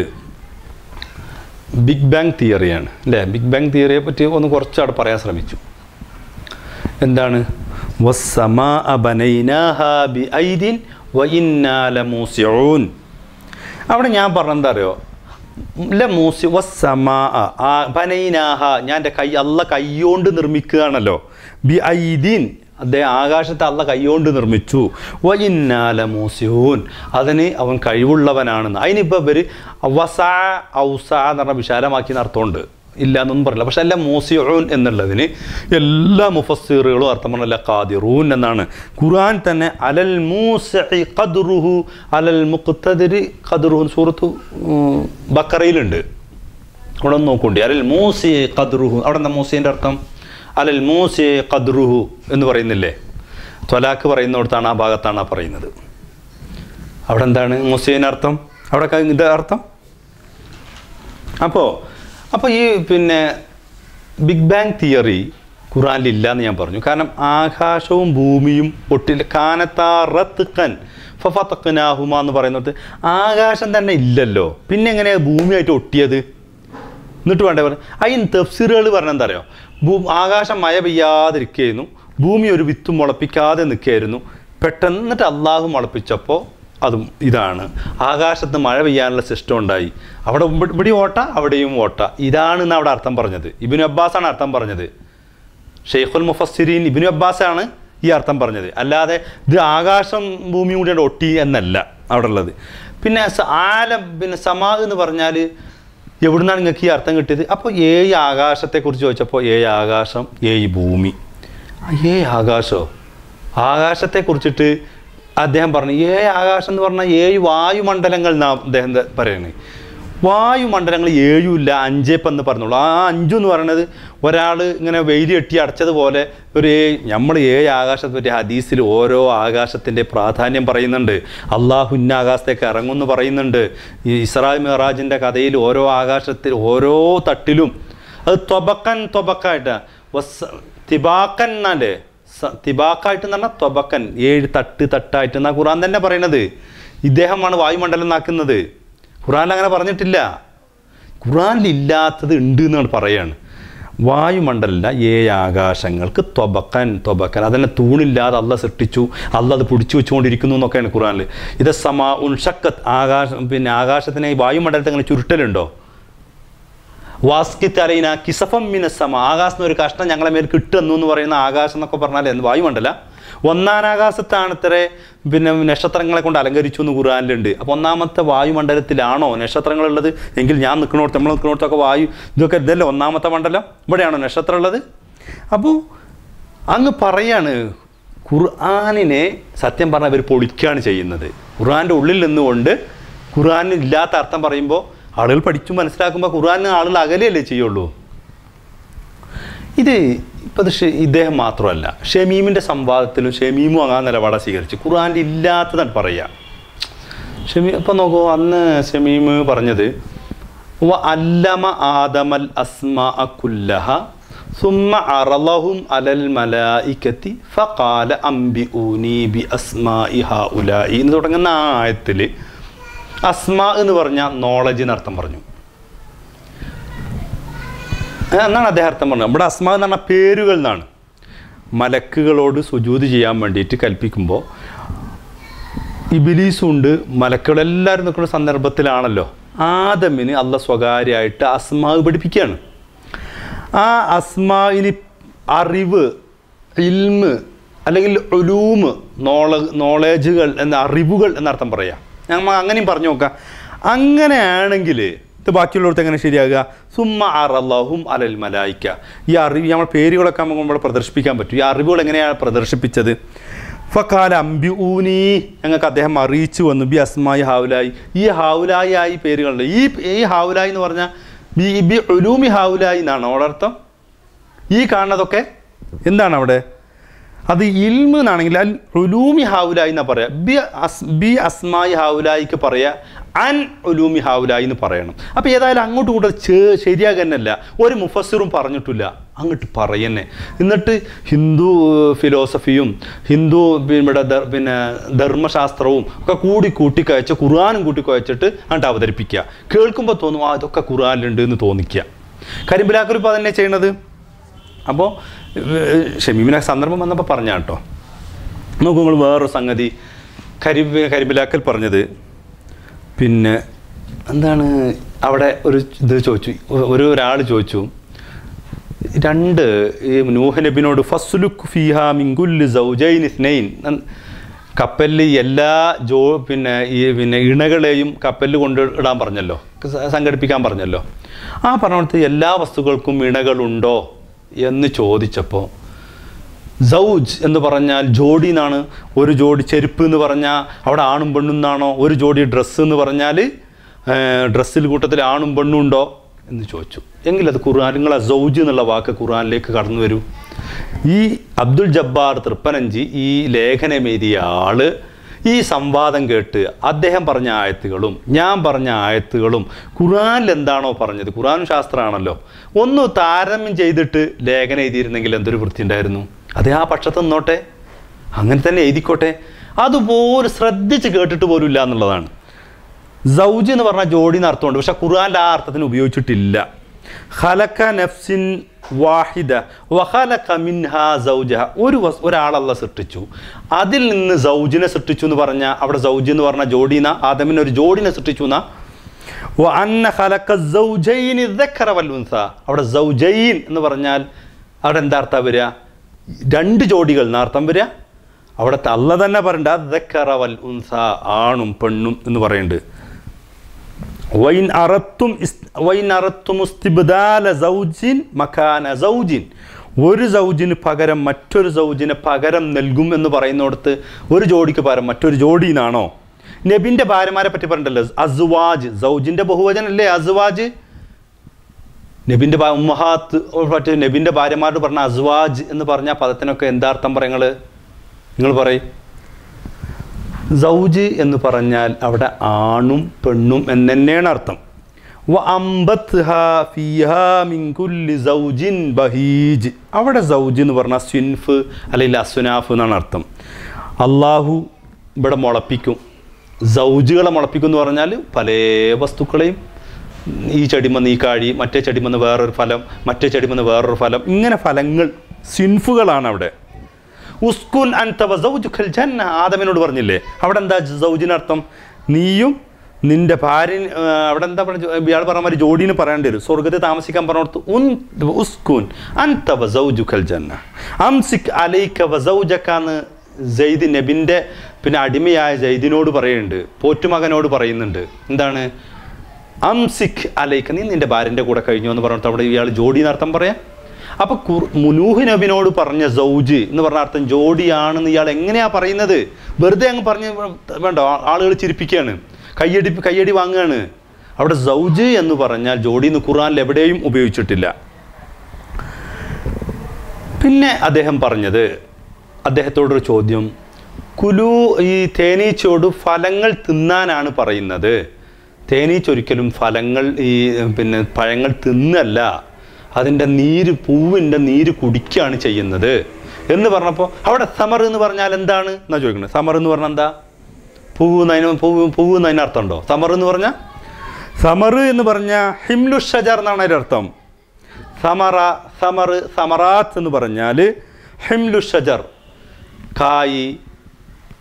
ബിഗ് ബാങ് തിയറിയാണ് അല്ലേ ബിഗ് ബാങ് തിയറിയെ പറ്റി ഒന്ന് കുറച്ച് അവിടെ പറയാൻ ശ്രമിച്ചു എന്താണ് വസ്സമാ ബനൈനാഹാ ബി ഐദിൻ വ ഇന്നാ ലമൂസിഊൻ അവിടെ ഞാൻ പറഞ്ഞെന്താ അറിയോ ല മൂസി വസ്സമാ ആ ബനൈനാഹ ഞാൻ എൻ്റെ കൈ അല്ല കൈയോണ്ട് നിർമ്മിക്കുകയാണല്ലോ ബി ഐദീൻ അദ്ദേഹം ആകാശത്തെ അല്ല കൈകൊണ്ട് നിർമ്മിച്ചു വ ഇന്നാല മൂസ്യൂൻ അതിന് അവൻ കഴിവുള്ളവനാണെന്ന് അതിനിപ്പോൾ ഇവർ വസാ ഔസ എന്ന് പറഞ്ഞ വിശാലമാക്കി അർത്ഥമുണ്ട് ഇല്ല എന്നൊന്നും പറയില്ല പക്ഷെ അല്ല മൂസിഊൻ എന്നുള്ളതിന് എല്ലാ മുഫസ്സിറുകളും അർത്ഥം പറഞ്ഞല്ല ഖാദിറൂൻ എന്നാണ് ഖുർആൻ തന്നെ അലൽ മൂസി ഖദ്റുഹു അലൽ മുഖ്തദിരി ഖദ്റുഹു സൂറത്ത് ഉം, ബക്കറയിലുണ്ട് അവിടെ ഒന്ന് നോക്കൂണ്ടി അലൽ മൂസി ഖദ്റുഹു അവിടെ എന്താ മൂസിൻ്റെ അർത്ഥം അലൽ മൂസി ഖദ്റുഹു എന്ന് പറയുന്നില്ലേ ത്വലാക്ക് പറയുന്നിടത്താണ് ആ ഭാഗത്താണ് ആ പറയുന്നത് അവിടെ എന്താണ് മൂസീൻ്റെ അർത്ഥം അവിടെ ക- ഇത് അർത്ഥം അപ്പോൾ അപ്പോൾ ഈ പിന്നെ ബിഗ് ബാങ് തിയറി ഖുറാനിൽ ഇല്ല എന്ന് ഞാൻ പറഞ്ഞു കാരണം ആകാശവും ഭൂമിയും ഒട്ടില്ല കാനത്താ റത്തുക്കൻ ഫഫത്തക്കനാഹുമ എന്ന് പറയുന്നത് ആകാശം തന്നെ ഇല്ലല്ലോ പിന്നെ എങ്ങനെയാണ് ഭൂമിയായിട്ട് ഒട്ടിയത് എന്നിട്ട് വേണ്ടേ പറഞ്ഞു അതിന് തഫ്സീറുകൾ പറഞ്ഞ എന്താ അറിയോ ഭൂ ആകാശം മഴ പെയ്യാതിരിക്കുകയായിരുന്നു ഭൂമി ഒരു വിത്ത് മുളപ്പിക്കാതെ നിൽക്കുകയായിരുന്നു പെട്ടെന്ന് എന്നിട്ട് അള്ളാഹു മുളപ്പിച്ചപ്പോൾ അതും ഇതാണ് ആകാശത്ത് മഴ പെയ്യാനുള്ള സിസ്റ്റം ഉണ്ടായി അവിടെ ഇവിടെ ഇവിടെ ഓട്ട അവിടെയും ഓട്ട ഇതാണ് ഇന്ന് അവിടെ അർത്ഥം പറഞ്ഞത് ഇബിനു അബ്ബാസാണ് അർത്ഥം പറഞ്ഞത് ഷെയ്ഖുൽ മുഫസ്സിരീൻ ഇബിനു അബ്ബാസാണ് ഈ അർത്ഥം പറഞ്ഞത് അല്ലാതെ ഇത് ആകാശം ഭൂമിയും കൂടി അവിടെ ഒട്ടി എന്നല്ല അവിടെ ഉള്ളത് പിന്നെ സ- ആലം പിന്നെ സമാ എന്ന് പറഞ്ഞാൽ എവിടുന്നാണ് നിങ്ങൾക്ക് ഈ അർത്ഥം കിട്ടിയത് അപ്പോൾ ഏഴ് ആകാശത്തെക്കുറിച്ച് ചോദിച്ചപ്പോൾ ഏഴ് ആകാശം ഏഴ് ഭൂമി ആ, ഏഴ് ആകാശമോ ആകാശത്തെക്കുറിച്ചിട്ട് അദ്ദേഹം പറഞ്ഞു ഏഴ് ആകാശം എന്ന് പറഞ്ഞാൽ ഏഴ് വായുമണ്ഡലങ്ങൾ എന്നാ അദ്ദേഹം ദ- പറയുന്നത് വായുമണ്ഡലങ്ങൾ ഏഴുമില്ല അഞ്ചേപ്പം എന്ന് പറഞ്ഞോളൂ ആ അഞ്ചു എന്ന് പറയുന്നത് ഒരാൾ ഇങ്ങനെ വെയിൽ കെട്ടി അടച്ചതുപോലെ ഒരു ഏഴ് നമ്മൾ ഏഴ് ആകാശത്തെ പറ്റി ഹദീസിൽ ഓരോ ആകാശത്തിൻ്റെ പ്രാധാന്യം പറയുന്നുണ്ട് അള്ളാഹു ഇന്ന ആകാശത്തേക്ക് ഇറങ്ങുമെന്ന് പറയുന്നുണ്ട് ഈ ഇസ്രാ മെഹറാജിൻ്റെ കഥയിൽ ഓരോ ആകാശത്തിൽ ഓരോ തട്ടിലും അത് ത്വബക്കൻ ത്വബക്കായിട്ട് വസ് തിബാക്കൻ എന്നല്ലേ സ- തിബാക്കായിട്ട് എന്ന് പറഞ്ഞാൽ ത്വബക്കൻ ഏഴ് തട്ട് തട്ടായിട്ട് എന്നാ ഖുറാൻ തന്നെ പറയണത് ഇദ്ദേഹമാണ് വായുമണ്ഡലം നാക്കുന്നത് ഖുറാനിൽ അങ്ങനെ പറഞ്ഞിട്ടില്ല ഖുറാനിൽ ഇല്ലാത്തത് ഉണ്ട് എന്നാണ് പറയാണ് വായുമണ്ഡലല്ല ഏഴ് ആകാശങ്ങൾക്ക് ത്വബക്കൻ ത്വബക്കൻ അതന്നെ തൂണില്ലാതെ അല്ല സൃഷ്ടിച്ചു അല്ല അത് പിടിച്ചു വെച്ചുകൊണ്ടിരിക്കുന്നു എന്നൊക്കെയാണ് ഖുറാനിൽ ഇത് സമാ ഉൻഷക്കത്ത് ആകാശം പിന്നെ ആകാശത്തിനെ ഈ വായുമണ്ഡലത്തെ അങ്ങനെ ചുരുട്ടലുണ്ടോ വാസ്കിത്ത് അലൈന കിസഫം മിനസമ ആകാശം ഒരു കഷ്ണം ഞങ്ങളെ മേൽ കിട്ടുന്നു എന്ന് പറയുന്ന ആകാശം എന്നൊക്കെ പറഞ്ഞാൽ എന്ത് വായുമണ്ഡല ഒന്നാം ആകാശത്താണ് ഇത്ര പിന്നെ നക്ഷത്രങ്ങളെ കൊണ്ട് അലങ്കരിച്ചു എന്ന് ഖുർആനിലുണ്ട് അപ്പോൾ ഒന്നാമത്തെ വായുമണ്ഡലത്തിലാണോ നക്ഷത്രങ്ങളുള്ളത് എങ്കിൽ ഞാൻ നിൽക്കണോടത്ത് നമ്മൾ നിൽക്കണോടത്തൊക്കെ വായു ഇതൊക്കെ ഇതല്ലേ ഒന്നാമത്തെ മണ്ഡലം ഇവിടെയാണോ നക്ഷത്രം ഉള്ളത് അപ്പോൾ അങ്ങ് പറയാണ് ഖുർആാനിനെ സത്യം പറഞ്ഞാൽ ഇവർ പൊളിക്കുകയാണ് ചെയ്യുന്നത് ഖുർആൻ്റെ ഉള്ളിൽ നിന്നുകൊണ്ട് ഖുർആനിന് ഇല്ലാത്ത അർത്ഥം പറയുമ്പോൾ ആളുകൾ പഠിച്ചു മനസ്സിലാക്കുമ്പോൾ ഖുർആനിന് ആളുകൾ അകലെയല്ലേ ചെയ്യുള്ളൂ ഇത് ഇപ്പം ഇത് ഷെ- ഇദ്ദേഹം മാത്രമല്ല ഷമീമിൻ്റെ സംവാദത്തിലും ഷമീമും അങ്ങനെ നിലപാടാണ് സ്വീകരിച്ചു ഖുർആൻ്റെ ഇല്ലാത്തതാണ് പറയുക ഷമീ ഇപ്പം നോക്കൂ അന്ന് ഷമീം പറഞ്ഞത് വ അല്ലമ ആദമൽ അസ്മാ കുല്ലഹ ثم عرضهم على الملائكة فقال أنبئوني بأسماء هؤلاء എന്ന് തുടങ്ങുന്ന ആ ആയത്തിൽ അസ്മാ എന്ന് പറഞ്ഞാൽ നോളജ് എന്നർത്ഥം പറഞ്ഞു ആ, എന്നാണ് അദ്ദേഹം അർത്ഥം പറഞ്ഞത് നമ്മുടെ അസ്മാ എന്ന് പറഞ്ഞാൽ പേരുകൾ എന്നാണ് മലക്കുകളോട് സുജൂത് ചെയ്യാൻ വേണ്ടിയിട്ട് കൽപ്പിക്കുമ്പോൾ ഇബിലീസും ഉണ്ട് മലക്കുകളെല്ലാവരും നിൽക്കുന്ന സന്ദർഭത്തിലാണല്ലോ ആദമിന് അല്ല സ്വകാര്യമായിട്ട് അസ്മാവ് പഠിപ്പിക്കുകയാണ് ആ അസ്മാവിന് അറിവ് ഇൽമ് അല്ലെങ്കിൽ ഒലൂമ് നോള നോളേജുകൾ എന്ന അറിവുകൾ എന്നർത്ഥം പറയാം ഞങ്ങൾ അങ്ങനെയും പറഞ്ഞു നോക്കാം അങ്ങനെയാണെങ്കിൽ ഇത് ബാക്കിയുള്ളവർക്ക് എങ്ങനെ ശരിയാകുക സുമ്മ അറല്ലാഹും അലൽ മലായിക്ക ഈ അറിവ് നമ്മൾ പേരുകളൊക്കെ നമുക്ക് ഇവിടെ പ്രദർശിപ്പിക്കാൻ പറ്റും ഈ അറിവുകൾ എങ്ങനെയാണ് പ്രദർശിപ്പിച്ചത് ഫക്കാല അമ്പി ഊനി ഞങ്ങൾക്ക് അദ്ദേഹം അറിയിച്ചു വന്നു ബി അസ്മായി ഹാവുലായി ഈ ഹാവുലായി ആയി പേരുകളുണ്ട് ഈ ഈ ഹാവുലായി എന്ന് പറഞ്ഞാൽ ബി ബി ഒലൂമി ഹാവുലായി എന്നാണ് അവിടെ അർത്ഥം ഈ കാണുന്നതൊക്കെ എന്താണ് അവിടെ അത് ഇൽമ് എന്നാണെങ്കിൽ അൽ ഉലൂമി ഹാവുലായി എന്നാ പറയാ ബി അസ് ബി അസ്മായി ഹാവുലായിക്ക് പറയാ അൻ ഉലൂമി ഹാവുലായി എന്ന് പറയണം അപ്പോൾ ഏതായാലും അങ്ങോട്ടും ഇങ്ങോട്ടും ചേ ശരിയാകുന്നല്ല ഒരു മുഫസ്സിറും പറഞ്ഞിട്ടില്ല അങ്ങോട്ട് പറയന്നെ എന്നിട്ട് ഹിന്ദു ഫിലോസഫിയും ഹിന്ദു ഇവിടെ ദ- പിന്നെ ധർമ്മശാസ്ത്രവും ഒക്കെ കൂടി കൂട്ടിക്കയച്ച് ഖുർആാനും കൂട്ടിക്കയച്ചിട്ട് അങ്ങോട്ട് അവതരിപ്പിക്കുക കേൾക്കുമ്പോൾ തോന്നും ആ ഇതൊക്കെ ഖുർആാനിലുണ്ട് എന്ന് തോന്നിക്കുക കരിമ്പിലാക്കർ ഇപ്പോൾ അതന്നെ ചെയ്യണത് അപ്പോൾ ഷമീമിനെ സന്ദർഭം വന്നപ്പോൾ പറഞ്ഞ കേട്ടോ നോക്കൂ നിങ്ങൾ വേറൊരു സംഗതി കരിബ് കരിബിലാക്കൽ പറഞ്ഞത് പിന്നെ എന്താണ് അവിടെ ഒരു ഇത് ചോദിച്ചു ഒ- ഒരു ഒരാൾ ചോദിച്ചു രണ്ട് ഈ നൂഹ് നബിനോട് ഫസ്ലുക്ക് ഫിഹ മിങ്കുല്ല് സൗജൈൻ ഇസ്നൈൻ കപ്പലിൽ എല്ലാ ജോ പിന്നെ ഈ പിന്നെ ഇണകളെയും കപ്പലിൽ കൊണ്ട് ഇടാൻ പറഞ്ഞല്ലോ സ- സംഘടിപ്പിക്കാൻ പറഞ്ഞല്ലോ ആ പറഞ്ഞിടത്ത് എല്ലാ വസ്തുക്കൾക്കും ഇണകളുണ്ടോ എന്ന് ചോദിച്ചപ്പോൾ സൗജ് എന്ന് പറഞ്ഞാൽ ജോഡി എന്നാണ് ഒരു ജോഡി ചെരുപ്പ് എന്ന് പറഞ്ഞാൽ അവിടെ ആണും പെണ്ണും എന്നാണോ ഒരു ജോഡി ഡ്രസ്സ് എന്ന് പറഞ്ഞാൽ ഡ്രസ്സിൽ കൂട്ടത്തിൽ ആണും പെണ്ണും ഉണ്ടോ എന്ന് ചോദിച്ചു എങ്കിൽ അത് ഖുർആൻ നിങ്ങൾ ആ സൗജ് എന്നുള്ള വാക്ക് ഖുർആനിലേക്ക് കടന്നു വരൂ ഈ അബ്ദുൽ ജബ്ബാർ തൃപ്പനഞ്ചി ഈ ലേഖനം എഴുതിയ ആള് ഈ സംവാദം കേട്ട് അദ്ദേഹം പറഞ്ഞ ആയത്തുകളും ഞാൻ പറഞ്ഞ ആയത്തുകളും ഖുറാനിൽ എന്താണോ പറഞ്ഞത് ഖുറാൻ ശാസ്ത്രമാണല്ലോ ഒന്ന് താരതമ്യം ചെയ്തിട്ട് ലേഖനം എഴുതിയിരുന്നെങ്കിൽ എന്തൊരു വൃത്തി ഉണ്ടായിരുന്നു അത് ആ പക്ഷത്ത് നിന്നോട്ടെ അങ്ങനെ തന്നെ എഴുതിക്കോട്ടെ അതുപോലെ ശ്രദ്ധിച്ച് കേട്ടിട്ട് പോലും ഇല്ല എന്നുള്ളതാണ് സൗജ് എന്ന് പറഞ്ഞാൽ ജോഡി എന്ന് അർത്ഥമുണ്ട് പക്ഷെ ഖുർആൻ്റെ ആ അർത്ഥത്തിന് ഉപയോഗിച്ചിട്ടില്ല ഖലക്ക നഫ്സിൻ വാഹിദ വഖലക മിൻഹ സൗജഹ ഒരു വസ് ഒരാളല്ല സൃഷ്ടിച്ചു അതിൽ നിന്ന് സൗജിനെ സൃഷ്ടിച്ചു എന്ന് പറഞ്ഞാൽ അവിടെ സൗജ് എന്ന് പറഞ്ഞ ജോഡീന ആദമിന് ഒരു ജോഡിനെ സൃഷ്ടിച്ചു എന്നാ വഅന്ന ഖലക സൗജൈനി ദക്കറ വൽ ഉൻസ അവിടെ സൗജൈൻ എന്ന് പറഞ്ഞാൽ അവിടെ എന്താ അർത്ഥം വരിക രണ്ട് ജോഡികൾ എന്ന അർത്ഥം വരിക അവിടെ അല്ല തന്നെ പറയണ്ട ദക്കറ വൽ ഉൻസ ആണും പെണ്ണും എന്ന് പറയുന്നുണ്ട് വൈൻ അറത്തും ഇസ്- വൈൻ അറത്തും ഇസ്തിബ്ദാല സൗജിൻ മക്കാന സൗജിൻ ഒരു സൗജിന് പകരം മറ്റൊരു സൗജിന് പകരം നൽകും എന്ന് പറയുന്നിടത്ത് ഒരു ജോഡിക്ക് പകരം മറ്റൊരു ജോഡി എന്നാണോ നബിന്റെ ഭാര്യമാരെ പറ്റി പറഞ്ഞിട്ടല്ലോ അസ്വാജ് സൗജിന്റെ ബഹുവചനല്ലേ അസ്വാജ് നബിന്റെ ഭാ- ഉമ്മഹാത്ത് മറ്റേ നബിന്റെ ഭാര്യമാരോട് പറഞ്ഞ അസ്വാജ് എന്ന് പറഞ്ഞ പദത്തിനൊക്കെ എന്താ അർത്ഥം പറയങ്ങള് നിങ്ങൾ പറയും സൗജ് എന്ന് പറഞ്ഞാൽ അവിടെ ആണും പെണ്ണും എന്ന് തന്നെയാണ് അർത്ഥം വ അമ്പത്ത്ഹാ ഫീഹാ മിൻ കുല്ലി സൗജിൻ ബഹീജ് അവിടെ സൗജ് എന്ന് പറഞ്ഞാൽ സ്വിൻഫ് അല്ലെങ്കിൽ അസ്വനാഫ് എന്നാണ് അർത്ഥം അള്ളാഹു ഇവിടെ മുളപ്പിക്കും സൗജുകളെ മുളപ്പിക്കും എന്ന് പറഞ്ഞാൽ പല വസ്തുക്കളെയും ഈ ചെടിമന്ന് ഈ കാഴി മറ്റേ ചെടിമന്ന് വേറൊരു ഫലം മറ്റേ ചെടിമന്ന് വേറൊരു ഫലം ഇങ്ങനെ ഫലങ്ങൾ സ്വിൻഫുകളാണ് അവിടെ ഉസ്കുൻ അൻത വസൗജുക്കൽ ജന്ന ആദമിനോട് പറഞ്ഞില്ലേ അവിടെ എന്താ സൗജിനർത്ഥം നീയും നിന്റെ ഭാര്യ അവിടെ എന്താ പറഞ്ഞ ഇയാൾ പറഞ്ഞ മാതിരി ജോഡീന് പറയേണ്ടി വരും സ്വർഗത്തിൽ താമസിക്കാൻ പറഞ്ഞോടത്ത് ഉൻ ഉസ്കുൻ അൻത വസൗജുക്കൽ ജന്ന അംസിക് അലൈക വസൗജക എന്ന് ജയ്ദ് നബിൻ്റെ പിന്നെ അടിമയായ ജയ്ദിനോട് പറയുന്നുണ്ട് പോറ്റുമകനോട് പറയുന്നുണ്ട് എന്താണ് അംസിക് അലൈക്ക നീ നിന്റെ ഭാര്യൻ്റെ കൂടെ കഴിഞ്ഞു എന്ന് പറഞ്ഞിട്ട് അവിടെ ഇയാൾ ജോഡി അർത്ഥം പറയാം അപ്പൊ ഖുർ- മുനൂഹ് നബിനോട് പറഞ്ഞ സൗജ് എന്ന് പറഞ്ഞ അർത്ഥം ജോഡിയാണെന്ന് ഇയാൾ എങ്ങനെയാ പറയുന്നത് വെറുതെ അങ്ങ് പറഞ്ഞ് വേണ്ട ആളുകൾ ചിരിപ്പിക്കുകയാണ് കയ്യടി കയ്യടി വാങ്ങുകയാണ് അവിടെ സൗജ് എന്ന് പറഞ്ഞാൽ ജോഡി എന്ന് ഖുർആനിൽ എവിടെയും ഉപയോഗിച്ചിട്ടില്ല പിന്നെ അദ്ദേഹം പറഞ്ഞത് അദ്ദേഹത്തോടൊരു ചോദ്യം കുലു ഈ തേനീച്ചയോട് ഫലങ്ങൾ തിന്നാനാണ് പറയുന്നത് തേനീച്ച ഒരിക്കലും ഫലങ്ങൾ ഈ പിന്നെ പഴങ്ങൾ തിന്നല്ല അതിൻ്റെ നീര് പൂവിൻ്റെ നീര് കുടിക്കുകയാണ് ചെയ്യുന്നത് എന്ന് പറഞ്ഞപ്പോൾ അവിടെ സമർ എന്ന് പറഞ്ഞാൽ എന്താണ് എന്നാ ചോദിക്കുന്നത് സമർ എന്ന് പറഞ്ഞാൽ എന്താ പൂവ് എന്നതിന് പൂവ് പൂവ് എന്നതിന് അർത്ഥമുണ്ടോ സമർ എന്ന് പറഞ്ഞാൽ സമർ എന്ന് പറഞ്ഞാൽ ഹിംലു ഷജർ എന്നാണ് അതിൻ്റെ അർത്ഥം സമറ സമർ സമറാത്ത് എന്ന് പറഞ്ഞാൽ ഹിംലു ഷജർ കായ്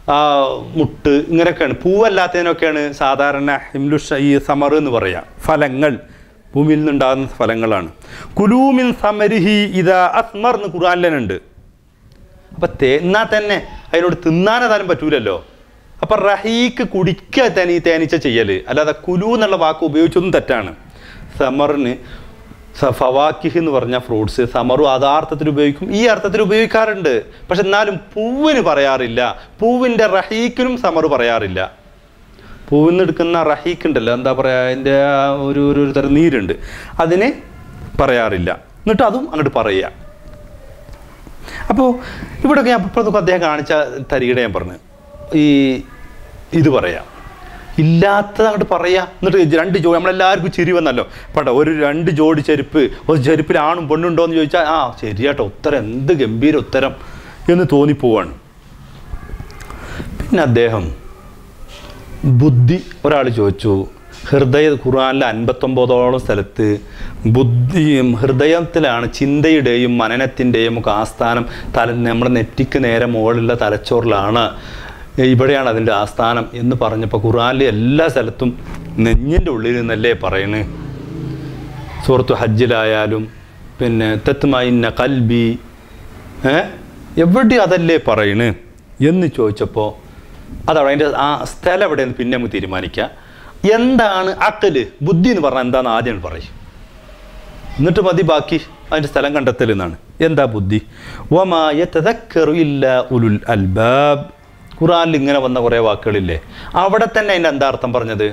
ആ, മുട്ട് ഇങ്ങനെയൊക്കെയാണ് പൂവല്ലാത്തതിനൊക്കെയാണ് സാധാരണ ഹിംലുഷ ഈ സമർ എന്ന് പറയാം ഫലങ്ങൾ ഭൂമിയിൽ നിന്നുണ്ടാകുന്ന ഫലങ്ങളാണ് കുലൂമിൻ സമരിഹി ഇതാ അസ്മർ എന്ന് ഖുറാനിലുണ്ട് അപ്പം തേന്നാൽ തന്നെ അതിനോട് തിന്നാനേതായാലും പറ്റൂലല്ലോ അപ്പം റഹീക്ക് കുടിക്കുക തേനീ തേനീച്ച ചെയ്യൽ അല്ലാതെ കുലു എന്നുള്ള വാക്ക് ഉപയോഗിച്ചതും തെറ്റാണ് സമറിന് സ- ഫവാക്കിഹ് എന്ന് പറഞ്ഞ ഫ്രൂട്ട്സ് സമറു അത് ആ അർത്ഥത്തിൽ ഉപയോഗിക്കും ഈ അർത്ഥത്തിൽ ഉപയോഗിക്കാറുണ്ട് പക്ഷെ എന്നാലും പൂവിന് പറയാറില്ല പൂവിൻ്റെ റഹീക്കിനും സമറ് പറയാറില്ല പൂവിൽ നിന്ന് എടുക്കുന്ന റഹീക്ക് ഉണ്ടല്ലോ എന്താ പറയുക അതിൻ്റെ ആ ഒരു ഒരു ഒരു തരം നീരുണ്ട് അതിന് പറയാറില്ല എന്നിട്ട് അതും അങ്ങോട്ട് പറയുക അപ്പോൾ ഇവിടെയൊക്കെ ഞാൻ ഇപ്പോഴത്തെ അദ്ദേഹം കാണിച്ച തരികട ഞാൻ പറഞ്ഞു ഈ ഇത് പറയാം ഇല്ലാത്തത് അങ്ങോട്ട് പറയാം എന്നിട്ട് രണ്ട് ജോഡി നമ്മളെല്ലാവർക്കും ചിരി വന്നല്ലോ പട്ടെ ഒരു രണ്ട് ജോഡി ചെരുപ്പ് ഒരു ചെരുപ്പിൽ ആണും പെണ്ണുണ്ടോ എന്ന് ചോദിച്ചാൽ ആ ശരിയാട്ടോ ഉത്തരം എന്ത് ഗംഭീര ഉത്തരം എന്ന് തോന്നിപ്പോവാണ് പിന്നെ അദ്ദേഹം ബുദ്ധി ഒരാൾ ചോദിച്ചു ഹൃദയ ഖുർആനിലെ അൻപത്തൊമ്പതോളം സ്ഥലത്ത് ബുദ്ധിയും ഹൃദയത്തിലാണ് ചിന്തയുടെയും മനനത്തിൻ്റെയും ഒക്കെ ആസ്ഥാനം തല നമ്മുടെ നെറ്റിക്ക് നേരെ മുകളിലുള്ള തലച്ചോറിലാണ് ഇവിടെയാണ് അതിൻ്റെ ആസ്ഥാനം എന്ന് പറഞ്ഞപ്പോൾ ഖുർആനിലെ എല്ലാ സ്ഥലത്തും നെഞ്ഞിൻ്റെ ഉള്ളിൽ നിന്നല്ലേ പറയണേ സൂറത്ത് ഹജ്ജിലായാലും പിന്നെ തെത്തുമായിന്ന കൽബി ഏ എവിടെ അതല്ലേ പറയണ് എന്ന് ചോദിച്ചപ്പോൾ അതവിടെ അതിൻ്റെ ആ സ്ഥലം എവിടെയെന്ന് പിന്നെ നമുക്ക് തീരുമാനിക്കാം എന്താണ് അക്കല് ബുദ്ധി എന്ന് പറഞ്ഞാൽ എന്താണെന്ന് ആദ്യം പറയും എന്നിട്ട് മതി ബാക്കി അതിൻ്റെ സ്ഥലം കണ്ടെത്തൽ എന്നാണ് എന്താ ബുദ്ധി വമായ ഇല്ല ഉലുൽ അൽബാബ് ഖുറാനിൽ ഇങ്ങനെ വന്ന കുറേ വാക്കുകളില്ലേ അവിടെ തന്നെ അതിൻ്റെ എന്താ അർത്ഥം പറഞ്ഞത്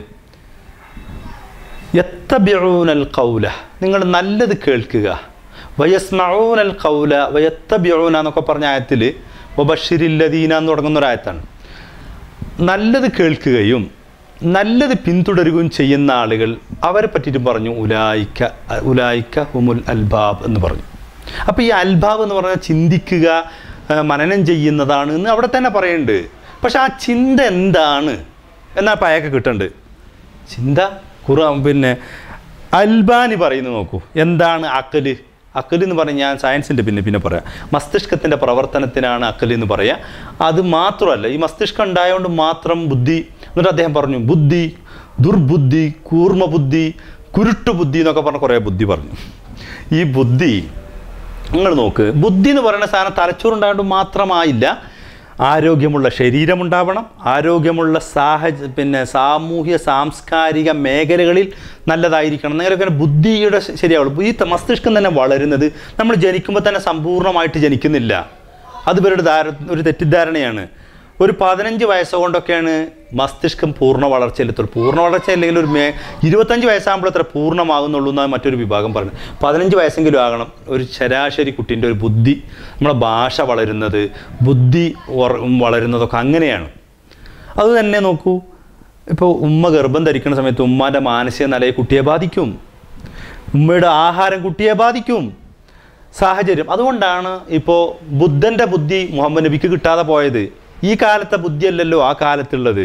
യത്തബിഊനൽ കൗല നിങ്ങൾ നല്ലത് കേൾക്കുക വയസ്മഊനൽ കൗല വയത്തബിഊന എന്നൊക്കെ പറഞ്ഞ ആയത്തിൽ വബഷിരില്ലദീന എന്ന് തുടങ്ങുന്ന ഒരു ആയത്താണ് നല്ലത് കേൾക്കുകയും നല്ലത് പിന്തുടരുകയും ചെയ്യുന്ന ആളുകൾ അവരെ പറ്റിയിട്ട് പറഞ്ഞു ഉലായിക്ക ഉലായിക്ക ഹുമുൽ അൽബാബ് എന്ന് പറഞ്ഞു അപ്പോൾ ഈ അൽബാബ് എന്ന് പറഞ്ഞാൽ ചിന്തിക്കുക ആ, മനനം ചെയ്യുന്നതാണ് എന്ന് അവിടെ തന്നെ പറയുന്നുണ്ട് പക്ഷെ ആ ചിന്ത എന്താണ് എന്നാ അപ്പം അയാൾക്ക് കിട്ടുന്നുണ്ട് ചിന്ത ഖുറാൻ പിന്നെ അൽബാനി പറയുന്നത് നോക്കൂ എന്താണ് അക്കല് അക്കല് എന്ന് പറഞ്ഞാൽ ഞാൻ സയൻസിൻ്റെ പിന്നെ പിന്നെ പറയാം മസ്തിഷ്കത്തിൻ്റെ പ്രവർത്തനത്തിനാണ് അക്കല് എന്ന് പറയാം അത് മാത്രമല്ല ഈ മസ്തിഷ്കം ഉണ്ടായതുകൊണ്ട് മാത്രം ബുദ്ധി എന്നിട്ട് അദ്ദേഹം പറഞ്ഞു ബുദ്ധി ദുർബുദ്ധി കൂർമ്മ ബുദ്ധി കുരുട്ടു ബുദ്ധി എന്നൊക്കെ പറഞ്ഞ കുറേ ബുദ്ധി പറഞ്ഞു ഈ ബുദ്ധി നിങ്ങൾ നോക്ക് ബുദ്ധി എന്ന് പറയുന്ന സാധനം തലച്ചോറുണ്ടായതുകൊണ്ട് മാത്രമായില്ല ആരോഗ്യമുള്ള ശരീരമുണ്ടാവണം ആരോഗ്യമുള്ള സാഹച പിന്നെ സാമൂഹ്യ സാംസ്കാരിക മേഖലകളിൽ നല്ലതായിരിക്കണം നേരെ ബുദ്ധിയുടെ ശ- ശരിയാവുള്ളൂ ഈ ത- മസ്തിഷ്കം തന്നെ വളരുന്നത് നമ്മൾ ജനിക്കുമ്പോൾ തന്നെ സമ്പൂർണ്ണമായിട്ട് ജനിക്കുന്നില്ല അത് ഇവരുടെ ധാര ഒരു തെറ്റിദ്ധാരണയാണ് ഒരു പതിനഞ്ച് വയസ്സ് കൊണ്ടൊക്കെയാണ് മസ്തിഷ്കം പൂർണ്ണ വളർച്ചയിലെത്തുള്ളൂ പൂർണ്ണ വളർച്ച അല്ലെങ്കിൽ ഒരു മേ ഇരുപത്തഞ്ച് വയസ്സാകുമ്പോൾ അത്ര പൂർണ്ണമാകുന്നുള്ളൂ എന്നാണ് മറ്റൊരു വിഭാഗം പറഞ്ഞത് പതിനഞ്ച് വയസ്സെങ്കിലും ആകണം ഒരു ശരാശരി കുട്ടീൻ്റെ ഒരു ബുദ്ധി നമ്മളെ ഭാഷ വളരുന്നത് ബുദ്ധി ഉറ- വളരുന്നതൊക്കെ അങ്ങനെയാണ് അത് തന്നെ നോക്കൂ ഇപ്പോൾ ഉമ്മ ഗർഭം ധരിക്കുന്ന സമയത്ത് ഉമ്മാൻ്റെ മാനസിക നിലയെ കുട്ടിയെ ബാധിക്കും ഉമ്മയുടെ ആഹാരം കുട്ടിയെ ബാധിക്കും സാഹചര്യം അതുകൊണ്ടാണ് ഇപ്പോൾ ബുദ്ധൻ്റെ ബുദ്ധി മുഹമ്മദ് നബിക്ക് കിട്ടാതെ പോയത് ഈ കാലത്തെ ബുദ്ധിയല്ലല്ലോ ആ കാലത്തുള്ളത്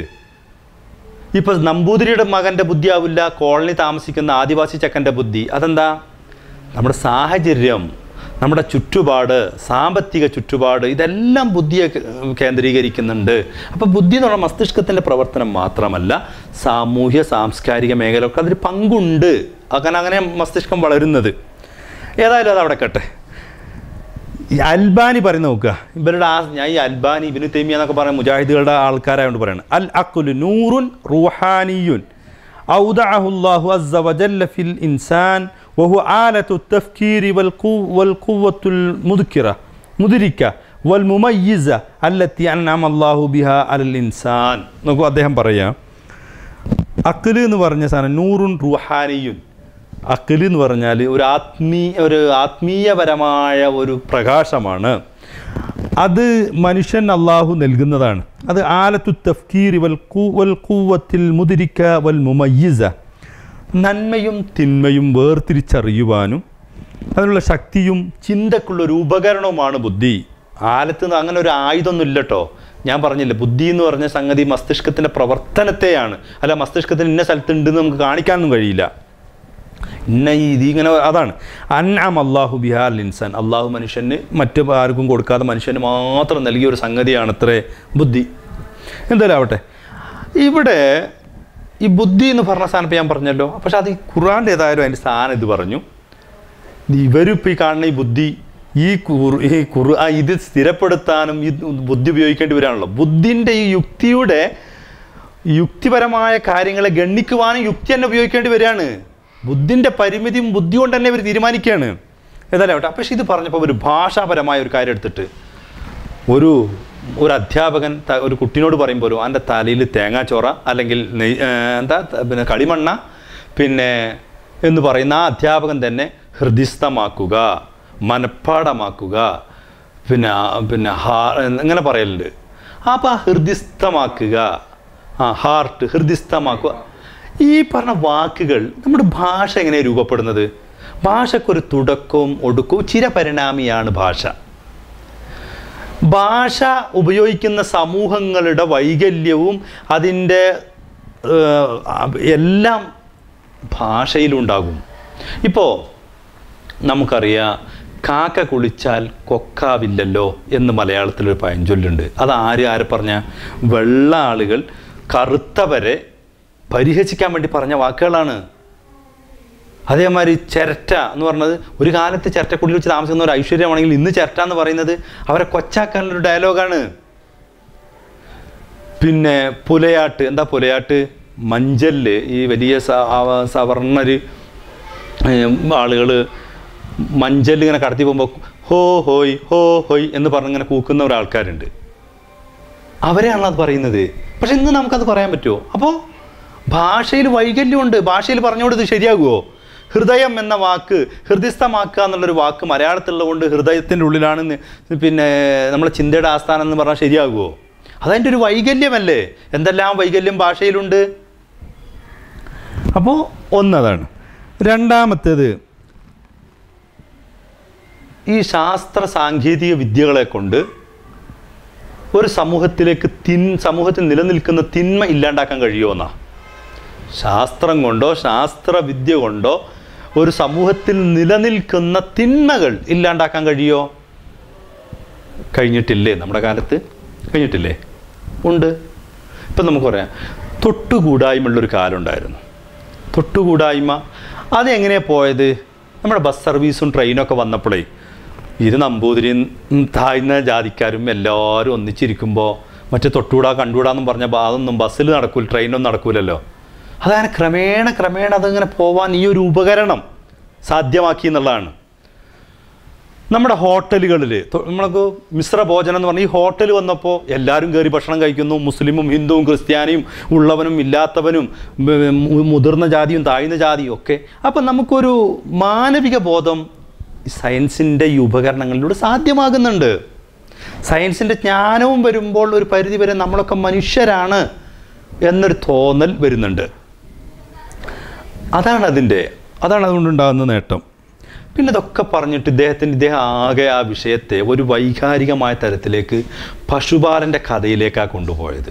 ഇപ്പോൾ നമ്പൂതിരിയുടെ മകൻ്റെ ബുദ്ധിയാവില്ല കോളനി താമസിക്കുന്ന ആദിവാസി ചെക്കൻ്റെ ബുദ്ധി അതെന്താ നമ്മുടെ സാഹചര്യം നമ്മുടെ ചുറ്റുപാട് സാമ്പത്തിക ചുറ്റുപാട് ഇതെല്ലാം ബുദ്ധിയെ കേ- കേന്ദ്രീകരിക്കുന്നുണ്ട് അപ്പോൾ ബുദ്ധി എന്ന് പറഞ്ഞാൽ മസ്തിഷ്കത്തിൻ്റെ പ്രവർത്തനം മാത്രമല്ല സാമൂഹ്യ സാംസ്കാരിക മേഖലയൊക്കെ അതിൽ പങ്കുണ്ട് അങ്ങനെ അങ്ങനെ മസ്തിഷ്കം വളരുന്നത് ഏതായാലും അത് അവിടെ കട്ടെ ഈ അൽബാനി പറയുന്ന നോക്കുക ഇവരുടെ ആ ഞാൻ ഈ അൽബാനി ഇബിനു തൈമിയ എന്നൊക്കെ പറയുന്ന മുജാഹിദുകളുടെ ആൾക്കാരായതുകൊണ്ട് പറയണം അൽ അക്കുലു നൂറുൻ റുഹാനിയുൻ ഔദഅഹുല്ലാഹു അസ്സ വജല്ല ഫിൽ ഇൻസാൻ വഹു ആലത്തു التفكير والقو- والقوة المذكرة مدركة والمميزة التي أنعم الله بها على الإنسان നോക്കൂ അദ്ദേഹം പറയാം അക്കല് എന്ന് പറഞ്ഞ സാധനം നൂറുൻ റുഹാനിയുൻ അക്കല് എന്ന് പറഞ്ഞാൽ ഒരു ആത്മീയ ഒരു ആത്മീയപരമായ ഒരു പ്രകാശമാണ് അത് മനുഷ്യൻ അള്ളാഹു നൽകുന്നതാണ് അത് ആലത്തു തഫ്കീരി വൽ കൂ- വൽ കൂവത്തിൽ മുതിരിക്ക വൽ മുമയ്യിസ നന്മയും തിന്മയും വേർതിരിച്ചറിയുവാനും അതിനുള്ള ശക്തിയും ചിന്തക്കുള്ള ഒരു ഉപകരണവുമാണ് ബുദ്ധി ആലത്ത് നിന്ന് അങ്ങനെ ഒരു ആയുധമൊന്നും ഇല്ല കേട്ടോ ഞാൻ പറഞ്ഞില്ല ബുദ്ധി എന്ന് പറഞ്ഞ സംഗതി മസ്തിഷ്കത്തിൻ്റെ പ്രവർത്തനത്തെയാണ് അല്ല മസ്തിഷ്കത്തിന് ഇന്ന സ്ഥലത്തുണ്ടെന്ന് നമുക്ക് കാണിക്കാനൊന്നും കഴിയില്ല ഇന്ന ഈ ഇതിങ്ങനെ അതാണ് അൻഅം അള്ളാഹു ബിഹാൽ ഇൻസാൻ അള്ളാഹു മനുഷ്യന് മറ്റു ആർക്കും കൊടുക്കാതെ മനുഷ്യന് മാത്രം നൽകിയ ഒരു സംഗതിയാണ് അത്രേ ബുദ്ധി എന്തായാലും ആവട്ടെ ഇവിടെ ഈ ബുദ്ധി എന്ന് പറഞ്ഞ സ്ഥാനം ഇപ്പം ഞാൻ പറഞ്ഞല്ലോ പക്ഷെ അത് ഈ ഖുറാൻ്റെ ഏതായാലും അതിൻ്റെ സ്ഥാനം ഇത് പറഞ്ഞു ഇവരിപ്പോൾ ഈ കാണുന്ന ഈ ബുദ്ധി ഈ കുറു ഈ കുറു ആ ഇത് സ്ഥിരപ്പെടുത്താനും ഈ ബുദ്ധി ഉപയോഗിക്കേണ്ടി വരാണല്ലോ ബുദ്ധിൻ്റെ ഈ യുക്തിയുടെ യുക്തിപരമായ കാര്യങ്ങളെ ഗണ്ണിക്കുവാനും യുക്തി തന്നെ ഉപയോഗിക്കേണ്ടി വരികയാണ് ബുദ്ധിൻ്റെ പരിമിതിയും ബുദ്ധി കൊണ്ട് തന്നെ ഇവർ തീരുമാനിക്കുകയാണ് ഏതായാലും ആവട്ടെ പക്ഷേ ഇത് പറഞ്ഞപ്പോൾ ഒരു ഭാഷാപരമായ ഒരു കാര്യം എടുത്തിട്ട് ഒരു ഒരു അധ്യാപകൻ ത- ഒരു കുട്ടീനോട് പറയുമ്പോൾ അവൻ്റെ തലയിൽ തേങ്ങാച്ചോറ അല്ലെങ്കിൽ നെയ് ഏ, എന്താ ത- പിന്നെ കളിമണ്ണ പിന്നെ എന്ന് പറയുന്ന ആ അധ്യാപകൻ തന്നെ ഹൃദിസ്ഥമാക്കുക മനഃപ്പാടമാക്കുക പിന്നെ ആ- പിന്നെ ഹാ ഇങ്ങനെ പറയലുണ്ട് അപ്പോൾ ആ ഹൃദിസ്ഥമാക്കുക ആ ഹാർട്ട് ഹൃദിസ്ഥമാക്കുക ഈ പറഞ്ഞ വാക്കുകൾ നമ്മുടെ ഭാഷ എങ്ങനെയാണ് രൂപപ്പെടുന്നത് ഭാഷക്കൊരു തുടക്കവും ഒടുക്കവും ചിരപരിണാമിയാണ് ഭാഷ ഭാഷ ഉപയോഗിക്കുന്ന സമൂഹങ്ങളുടെ വൈകല്യവും അതിൻ്റെ ഏഹ്, അ- എല്ലാം ഭാഷയിലുണ്ടാകും ഇപ്പോൾ നമുക്കറിയാം കാക്ക കുളിച്ചാൽ കൊക്കാവില്ലല്ലോ എന്ന് മലയാളത്തിലൊരു പഴഞ്ചൊല്ലുണ്ട് അത് ആര് ആരെ പറഞ്ഞ വെള്ള ആളുകൾ കറുത്തവരെ പരിഹസിക്കാൻ വേണ്ടി പറഞ്ഞ വാക്കുകളാണ് അതേമാതിരി ചിരട്ട എന്ന് പറഞ്ഞത് ഒരു കാലത്ത് ചിരട്ടക്കുള്ളിൽ വെച്ച് താമസിക്കുന്ന ഒരു ഐശ്വര്യമാണെങ്കിൽ ഇന്ന് ചിരട്ട എന്ന് പറയുന്നത് അവരെ കൊച്ചാക്കാനുള്ളൊരു ഡയലോഗാണ് പിന്നെ പുലയാട്ട് എന്താ പുലയാട്ട് മഞ്ചല് ഈ വലിയ സ- ആ- സവർണര് ആളുകൾ മഞ്ചല് ഇങ്ങനെ കടത്തി പോകുമ്പോൾ ഹോ ഹോയ് ഹോ ഹോയ് എന്ന് പറഞ്ഞിങ്ങനെ കൂക്കുന്ന ഒരാൾക്കാരുണ്ട് അവരെയാണ് അത് പറയുന്നത് പക്ഷെ ഇന്ന് നമുക്കത് പറയാൻ പറ്റുമോ അപ്പോൾ ഭാഷയിൽ വൈകല്യമുണ്ട് ഭാഷയിൽ പറഞ്ഞുകൊണ്ട് ഇത് ശരിയാകുമോ ഹൃദയം എന്ന വാക്ക് ഹൃദയസ്ഥമാക്കുക എന്നുള്ളൊരു വാക്ക് മലയാളത്തിലുള്ളതുകൊണ്ട് ഹൃദയത്തിൻ്റെ ഉള്ളിലാണ് നി- പിന്നെ നമ്മളെ ചിന്തയുടെ ആസ്ഥാനം എന്ന് പറഞ്ഞാൽ ശരിയാകുമോ അതതിൻ്റെ ഒരു വൈകല്യമല്ലേ എന്തെല്ലാം വൈകല്യം ഭാഷയിലുണ്ട് അപ്പോൾ ഒന്നതാണ് രണ്ടാമത്തേത് ഈ ശാസ്ത്ര സാങ്കേതിക വിദ്യകളെ കൊണ്ട് ഒരു സമൂഹത്തിലേക്ക് തിൻ സമൂഹത്തിൽ നിലനിൽക്കുന്ന തിന്മ ഇല്ലാണ്ടാക്കാൻ കഴിയുമെന്നാ ശാസ്ത്രം കൊണ്ടോ ശാസ്ത്രവിദ്യ കൊണ്ടോ ഒരു സമൂഹത്തിൽ നിലനിൽക്കുന്ന തിന്മകൾ ഇല്ലാണ്ടാക്കാൻ കഴിയോ കഴിഞ്ഞിട്ടില്ലേ നമ്മുടെ കാലത്ത് കഴിഞ്ഞിട്ടില്ലേ ഉണ്ട് ഇപ്പം നമുക്ക് പറയാം തൊട്ടുകൂടായ്മയുള്ളൊരു കാലം ഉണ്ടായിരുന്നു തൊട്ടുകൂടായ്മ അതെങ്ങനെയാണ് പോയത് നമ്മുടെ ബസ് സർവീസും ട്രെയിനൊക്കെ വന്നപ്പോഴേ ഇരു നമ്പൂതിരിയും ഉം, താഴ്ന്ന ജാതിക്കാരും എല്ലാവരും ഒന്നിച്ചിരിക്കുമ്പോൾ മറ്റേ തൊട്ടുകൂടാ കണ്ടുകൂടാന്നും പറഞ്ഞ അതൊന്നും ബസ്സിൽ നടക്കൂല ട്രെയിനൊന്നും നടക്കൂലല്ലോ അതങ്ങനെ ക്രമേണ ക്രമേണ അതങ്ങനെ പോവാൻ ഈ ഒരു ഉപകരണം സാധ്യമാക്കി എന്നുള്ളതാണ് നമ്മുടെ ഹോട്ടലുകളിൽ നമ്മൾക്ക് മിശ്ര ഭോജനം എന്ന് പറഞ്ഞാൽ ഈ ഹോട്ടൽ വന്നപ്പോൾ എല്ലാവരും കയറി ഭക്ഷണം കഴിക്കുന്നു മുസ്ലിമും ഹിന്ദുവും ക്രിസ്ത്യാനിയും ഉള്ളവനും ഇല്ലാത്തവനും ബ- മു- മുതിർന്ന ജാതിയും താഴ്ന്ന ജാതിയും ഒക്കെ അപ്പം നമുക്കൊരു മാനവിക ബോധം ഈ സയൻസിൻ്റെ ഈ ഉപകരണങ്ങളിലൂടെ സാധ്യമാകുന്നുണ്ട് സയൻസിൻ്റെ ജ്ഞാനവും വരുമ്പോൾ ഒരു പരിധി വരെ നമ്മളൊക്കെ മനുഷ്യരാണ് എന്നൊരു തോന്നൽ വരുന്നുണ്ട് അതാണ് അതിൻ്റെ അതാണ് അതുകൊണ്ടുണ്ടാകുന്ന നേട്ടം പിന്നെ ഇതൊക്കെ പറഞ്ഞിട്ട് ഇദ്ദേഹത്തിന് ഇദ്ദേഹം ആകെ ആ വിഷയത്തെ ഒരു വൈകാരികമായ തരത്തിലേക്ക് പശുപാലൻ്റെ കഥയിലേക്കാണ് കൊണ്ടുപോയത്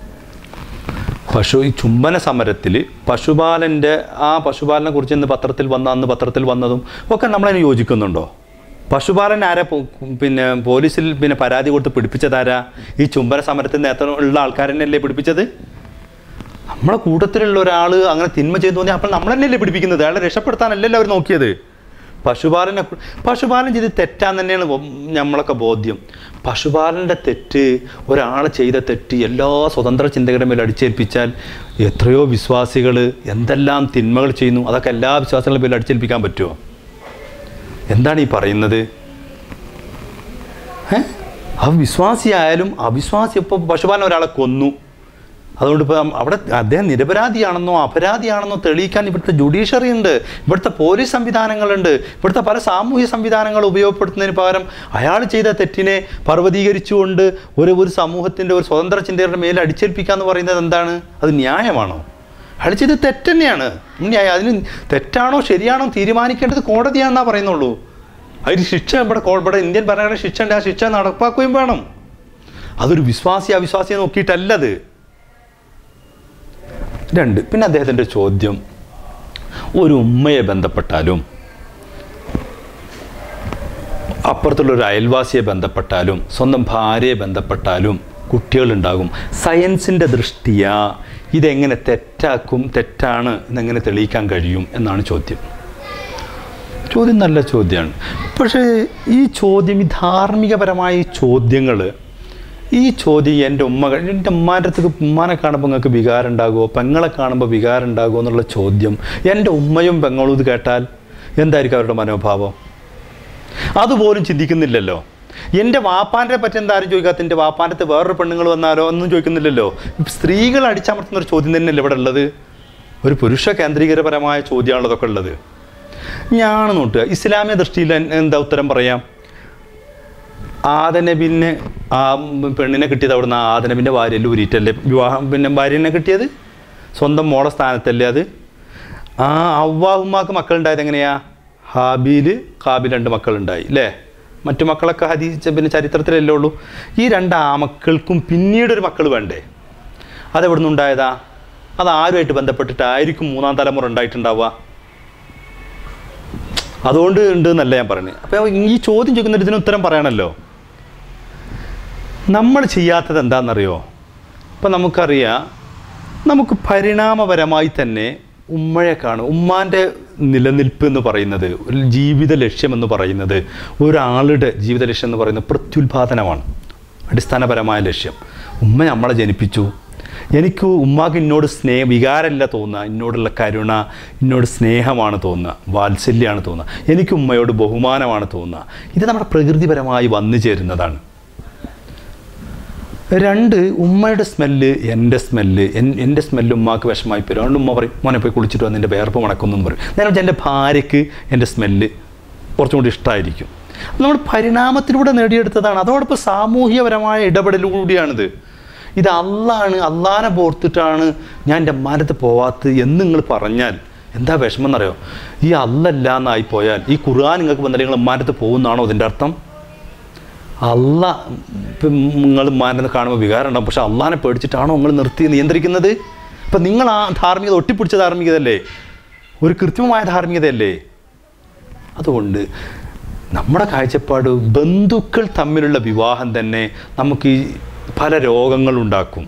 പശു ഈ ചുംബന സമരത്തിൽ പശുപാലൻ്റെ ആ പശുപാലനെ കുറിച്ച് ഇന്ന് പത്രത്തിൽ വന്ന അന്ന് പത്രത്തിൽ വന്നതും ഒക്കെ നമ്മളതിന് യോജിക്കുന്നുണ്ടോ പശുപാലൻ ആരാ പോ- പിന്നെ പോലീസിൽ പിന്നെ പരാതി കൊടുത്ത് പിടിപ്പിച്ചതാരാ ഈ ചുംബന സമരത്തിൽ നേതൃത്വം ഉള്ള ആൾക്കാരെന്നല്ലേ പിടിപ്പിച്ചത് നമ്മളെ കൂട്ടത്തിലുള്ള ഒരാൾ അങ്ങനെ തിന്മ ചെയ്തു തോന്നി അപ്പോൾ നമ്മൾ തന്നെയല്ലേ പിടിപ്പിക്കുന്നത് അയാളെ രക്ഷപ്പെടുത്താനല്ലല്ലോ അവർ നോക്കിയത് പശുപാലനെ കു- പശുപാലൻ ചെയ്ത് തെറ്റാന്ന് തന്നെയാണ് ബോ- നമ്മളൊക്കെ ബോധ്യം പശുപാലൻ്റെ തെറ്റ് ഒരാൾ ചെയ്ത തെറ്റ് എല്ലാ സ്വതന്ത്ര ചിന്തകരുടെ മേൽ അടിച്ചേൽപ്പിച്ചാൽ എത്രയോ വിശ്വാസികൾ എന്തെല്ലാം തിന്മകൾ ചെയ്യുന്നു അതൊക്കെ എല്ലാ വിശ്വാസികളുടെ മേൽ അടിച്ചേൽപ്പിക്കാൻ പറ്റുമോ എന്താണ് ഈ പറയുന്നത് ഏ ആ വിശ്വാസിയായാലും അവിശ്വാസി ഇപ്പോൾ പശുപാലൻ ഒരാളെ കൊന്നു അതുകൊണ്ട് ഇപ്പം അവിടെ അദ്ദേഹം നിരപരാധിയാണെന്നോ അപരാധിയാണെന്നോ തെളിയിക്കാൻ ഇവിടുത്തെ ജുഡീഷ്യറി ഉണ്ട് ഇവിടുത്തെ പോലീസ് സംവിധാനങ്ങളുണ്ട് ഇവിടുത്തെ പല സാമൂഹ്യ സംവിധാനങ്ങൾ ഉപയോഗപ്പെടുത്തുന്നതിന് പകരം അയാൾ ചെയ്ത തെറ്റിനെ പർവ്വതീകരിച്ചുകൊണ്ട് ഒരു ഒരു സമൂഹത്തിൻ്റെ ഒരു സ്വതന്ത്ര ചിന്തയുടെ മേൽ അടിച്ചേൽപ്പിക്കുക എന്ന് പറയുന്നത് എന്താണ് അത് ന്യായമാണോ അയാൾ ചെയ്ത് തെറ്റ് തന്നെയാണ് ന്യായം അതിന് തെറ്റാണോ ശരിയാണോ തീരുമാനിക്കേണ്ടത് കോടതിയാണെന്നാ പറയുന്നുള്ളൂ അതിന് ശിക്ഷ ഇവിടെ കോ- ഇവിടെ ഇന്ത്യൻ ഭരണഘടന ശിക്ഷ ഉണ്ട് ആ ശിക്ഷ നടപ്പാക്കുകയും വേണം അതൊരു വിശ്വാസി അവിശ്വാസിയെ നോക്കിയിട്ടല്ലത് രണ്ട് പിന്നെ അദ്ദേഹത്തിൻ്റെ ചോദ്യം ഒരു ഉമ്മയെ ബന്ധപ്പെട്ടാലും അപ്പുറത്തുള്ള ഒരു അയൽവാസിയെ ബന്ധപ്പെട്ടാലും സ്വന്തം ഭാര്യയെ ബന്ധപ്പെട്ടാലും കുട്ടികളുണ്ടാകും സയൻസിൻ്റെ ദൃഷ്ടിയാ ഇതെങ്ങനെ തെറ്റാക്കും തെറ്റാണ് എന്നെങ്ങനെ തെളിയിക്കാൻ കഴിയും എന്നാണ് ചോദ്യം ചോദ്യം നല്ല ചോദ്യമാണ് പക്ഷേ ഈ ചോദ്യം ഈ ധാർമ്മികപരമായ ഈ ചോദ്യങ്ങൾ ഈ ചോദ്യം എൻ്റെ ഉമ്മ എൻ്റെ ഉമ്മാൻ്റെ അടുത്തേക്ക് ഉമ്മാനെ കാണുമ്പോൾ നിങ്ങൾക്ക് വികാരം ഉണ്ടാകുമോ പെങ്ങളെ കാണുമ്പോൾ വികാരം ഉണ്ടാകുമോ എന്നുള്ള ചോദ്യം എൻ്റെ ഉമ്മയും പെങ്ങളും ഇത് കേട്ടാൽ എന്തായിരിക്കും അവരുടെ മനോഭാവം അതുപോലും ചിന്തിക്കുന്നില്ലല്ലോ എൻ്റെ വാപ്പാൻ്റെ പറ്റി എന്താരും ചോദിക്കാത്ത എൻ്റെ വാപ്പാൻ്റെ അടുത്ത് വേറൊരു പെണ്ണുങ്ങൾ വന്നാലോ ഒന്നും ചോദിക്കുന്നില്ലല്ലോ സ്ത്രീകൾ അടിച്ചമർത്തുന്ന ഒരു ചോദ്യം തന്നെയല്ലേ ഇവിടെ ഉള്ളത് ഒരു പുരുഷ കേന്ദ്രീകരപരമായ ചോദ്യമാണ് ഇതൊക്കെ ഉള്ളത് ഞാൻ നോട്ടുക ഇസ്ലാമിക ദൃഷ്ടിയിൽ എൻ- എന്താ ഉത്തരം പറയാം ആദനബിന് ആ പെണ്ണിനെ കിട്ടിയത് അവിടുന്ന് ആ ആദനബിൻ്റെ ഭാര്യയിൽ ഊരിയിട്ടല്ലേ വിവാഹം പിന്നെ ഭാര്യനെ കിട്ടിയത് സ്വന്തം മോളെ സ്ഥാനത്തല്ലേ അത് ആ അവ്വാഹുമാക്ക് മക്കളുണ്ടായത് എങ്ങനെയാ ഹാബീല് കാബിൽ രണ്ട് മക്കളുണ്ടായി അല്ലേ മറ്റു മക്കളൊക്കെ ഹദീസ് പിന്നെ ചരിത്രത്തിലല്ലേ ഉള്ളൂ ഈ രണ്ട് ആമക്കൾക്കും പിന്നീടൊരു മക്കൾ വേണ്ടേ അതെവിടെ നിന്നുണ്ടായതാ അത് ആരുമായിട്ട് ബന്ധപ്പെട്ടിട്ടായിരിക്കും മൂന്നാം തലമുറ ഉണ്ടായിട്ടുണ്ടാവുക അതുകൊണ്ട് ഉണ്ട് എന്നല്ല ഞാൻ പറയുന്നത് അപ്പോൾ ഈ ചോദ്യം ചോദിക്കുന്നതിന് ഇതിന് ഉത്തരം പറയണമല്ലോ നമ്മൾ ചെയ്യാത്തത് എന്താണെന്നറിയോ ഇപ്പം നമുക്കറിയാം നമുക്ക് പരിണാമപരമായി തന്നെ ഉമ്മയെ കാണും ഉമ്മാൻ്റെ നിലനിൽപ്പ് എന്ന് പറയുന്നത് ഒരു ജീവിത ലക്ഷ്യം എന്ന് പറയുന്നത് ഒരാളുടെ ജീവിത ലക്ഷ്യം എന്ന് പറയുന്നത് പ്രത്യുൽപാദനമാണ് അടിസ്ഥാനപരമായ ലക്ഷ്യം ഉമ്മ നമ്മളെ ജനിപ്പിച്ചു എനിക്ക് ഉമ്മാക്ക് എന്നോട് സ്നേഹ വികാരമല്ല തോന്നുക എന്നോടുള്ള കരുണ എന്നോട് സ്നേഹമാണ് തോന്നുക വാത്സല്യമാണ് തോന്നുക എനിക്ക് ഉമ്മയോട് ബഹുമാനമാണ് തോന്നുക ഇത് നമ്മുടെ പ്രകൃതിപരമായി വന്നു ചേരുന്നതാണ് രണ്ട് ഉമ്മയുടെ സ്മെല്ല് എൻ്റെ സ്മെല്ല് എൻ്റെ സ്മെല്ല് ഉമ്മാക്ക് വിഷമായി വരും അതുകൊണ്ട് ഉമ്മ പറയും മോനെ പോയി കുളിച്ചിട്ട് വന്ന് എൻ്റെ വേർപ്പ് മണക്കുന്നു എന്ന് പറയും നേരെ വെച്ചാൽ എൻ്റെ ഭാര്യയ്ക്ക് എൻ്റെ സ്മെല്ല് കുറച്ചും കൂടി ഇഷ്ടമായിരിക്കും നമ്മൾ പരിണാമത്തിലൂടെ നേടിയെടുത്തതാണ് അതോടൊപ്പം സാമൂഹ്യപരമായ ഇടപെടലുകൂടിയാണിത് ഇത് അള്ളാണ് അള്ളാനെ പോർത്തിട്ടാണ് ഞാൻ എൻ്റെ അമ്മാനത്ത് പോവാത്തത് എന്ന് നിങ്ങൾ പറഞ്ഞാൽ എന്താ വിഷമം എന്നറിയോ ഈ അല്ലല്ല എന്നായി പോയാൽ ഈ ഖുർആൻ നിങ്ങൾക്ക് വന്നാൽ നിങ്ങൾ അമ്മാനത്ത് പോകുന്നതാണോ ഇതിൻ്റെ അർത്ഥം അല്ല ഇപ്പം നിങ്ങൾ മാരെന്ന് കാണുമ്പോൾ വികാരം ഉണ്ടാവും പക്ഷെ അള്ളാനെ പേടിച്ചിട്ടാണോ നിങ്ങൾ നിർത്തി നിയന്ത്രിക്കുന്നത് ഇപ്പം നിങ്ങൾ ആ ധാർമ്മികത ഒട്ടിപ്പിടിച്ച ധാർമ്മികതയല്ലേ ഒരു കൃത്രിമമായ ധാർമ്മികതയല്ലേ അതുകൊണ്ട് നമ്മുടെ കാഴ്ചപ്പാട് ബന്ധുക്കൾ തമ്മിലുള്ള വിവാഹം തന്നെ നമുക്ക് ഈ പല രോഗങ്ങളുണ്ടാക്കും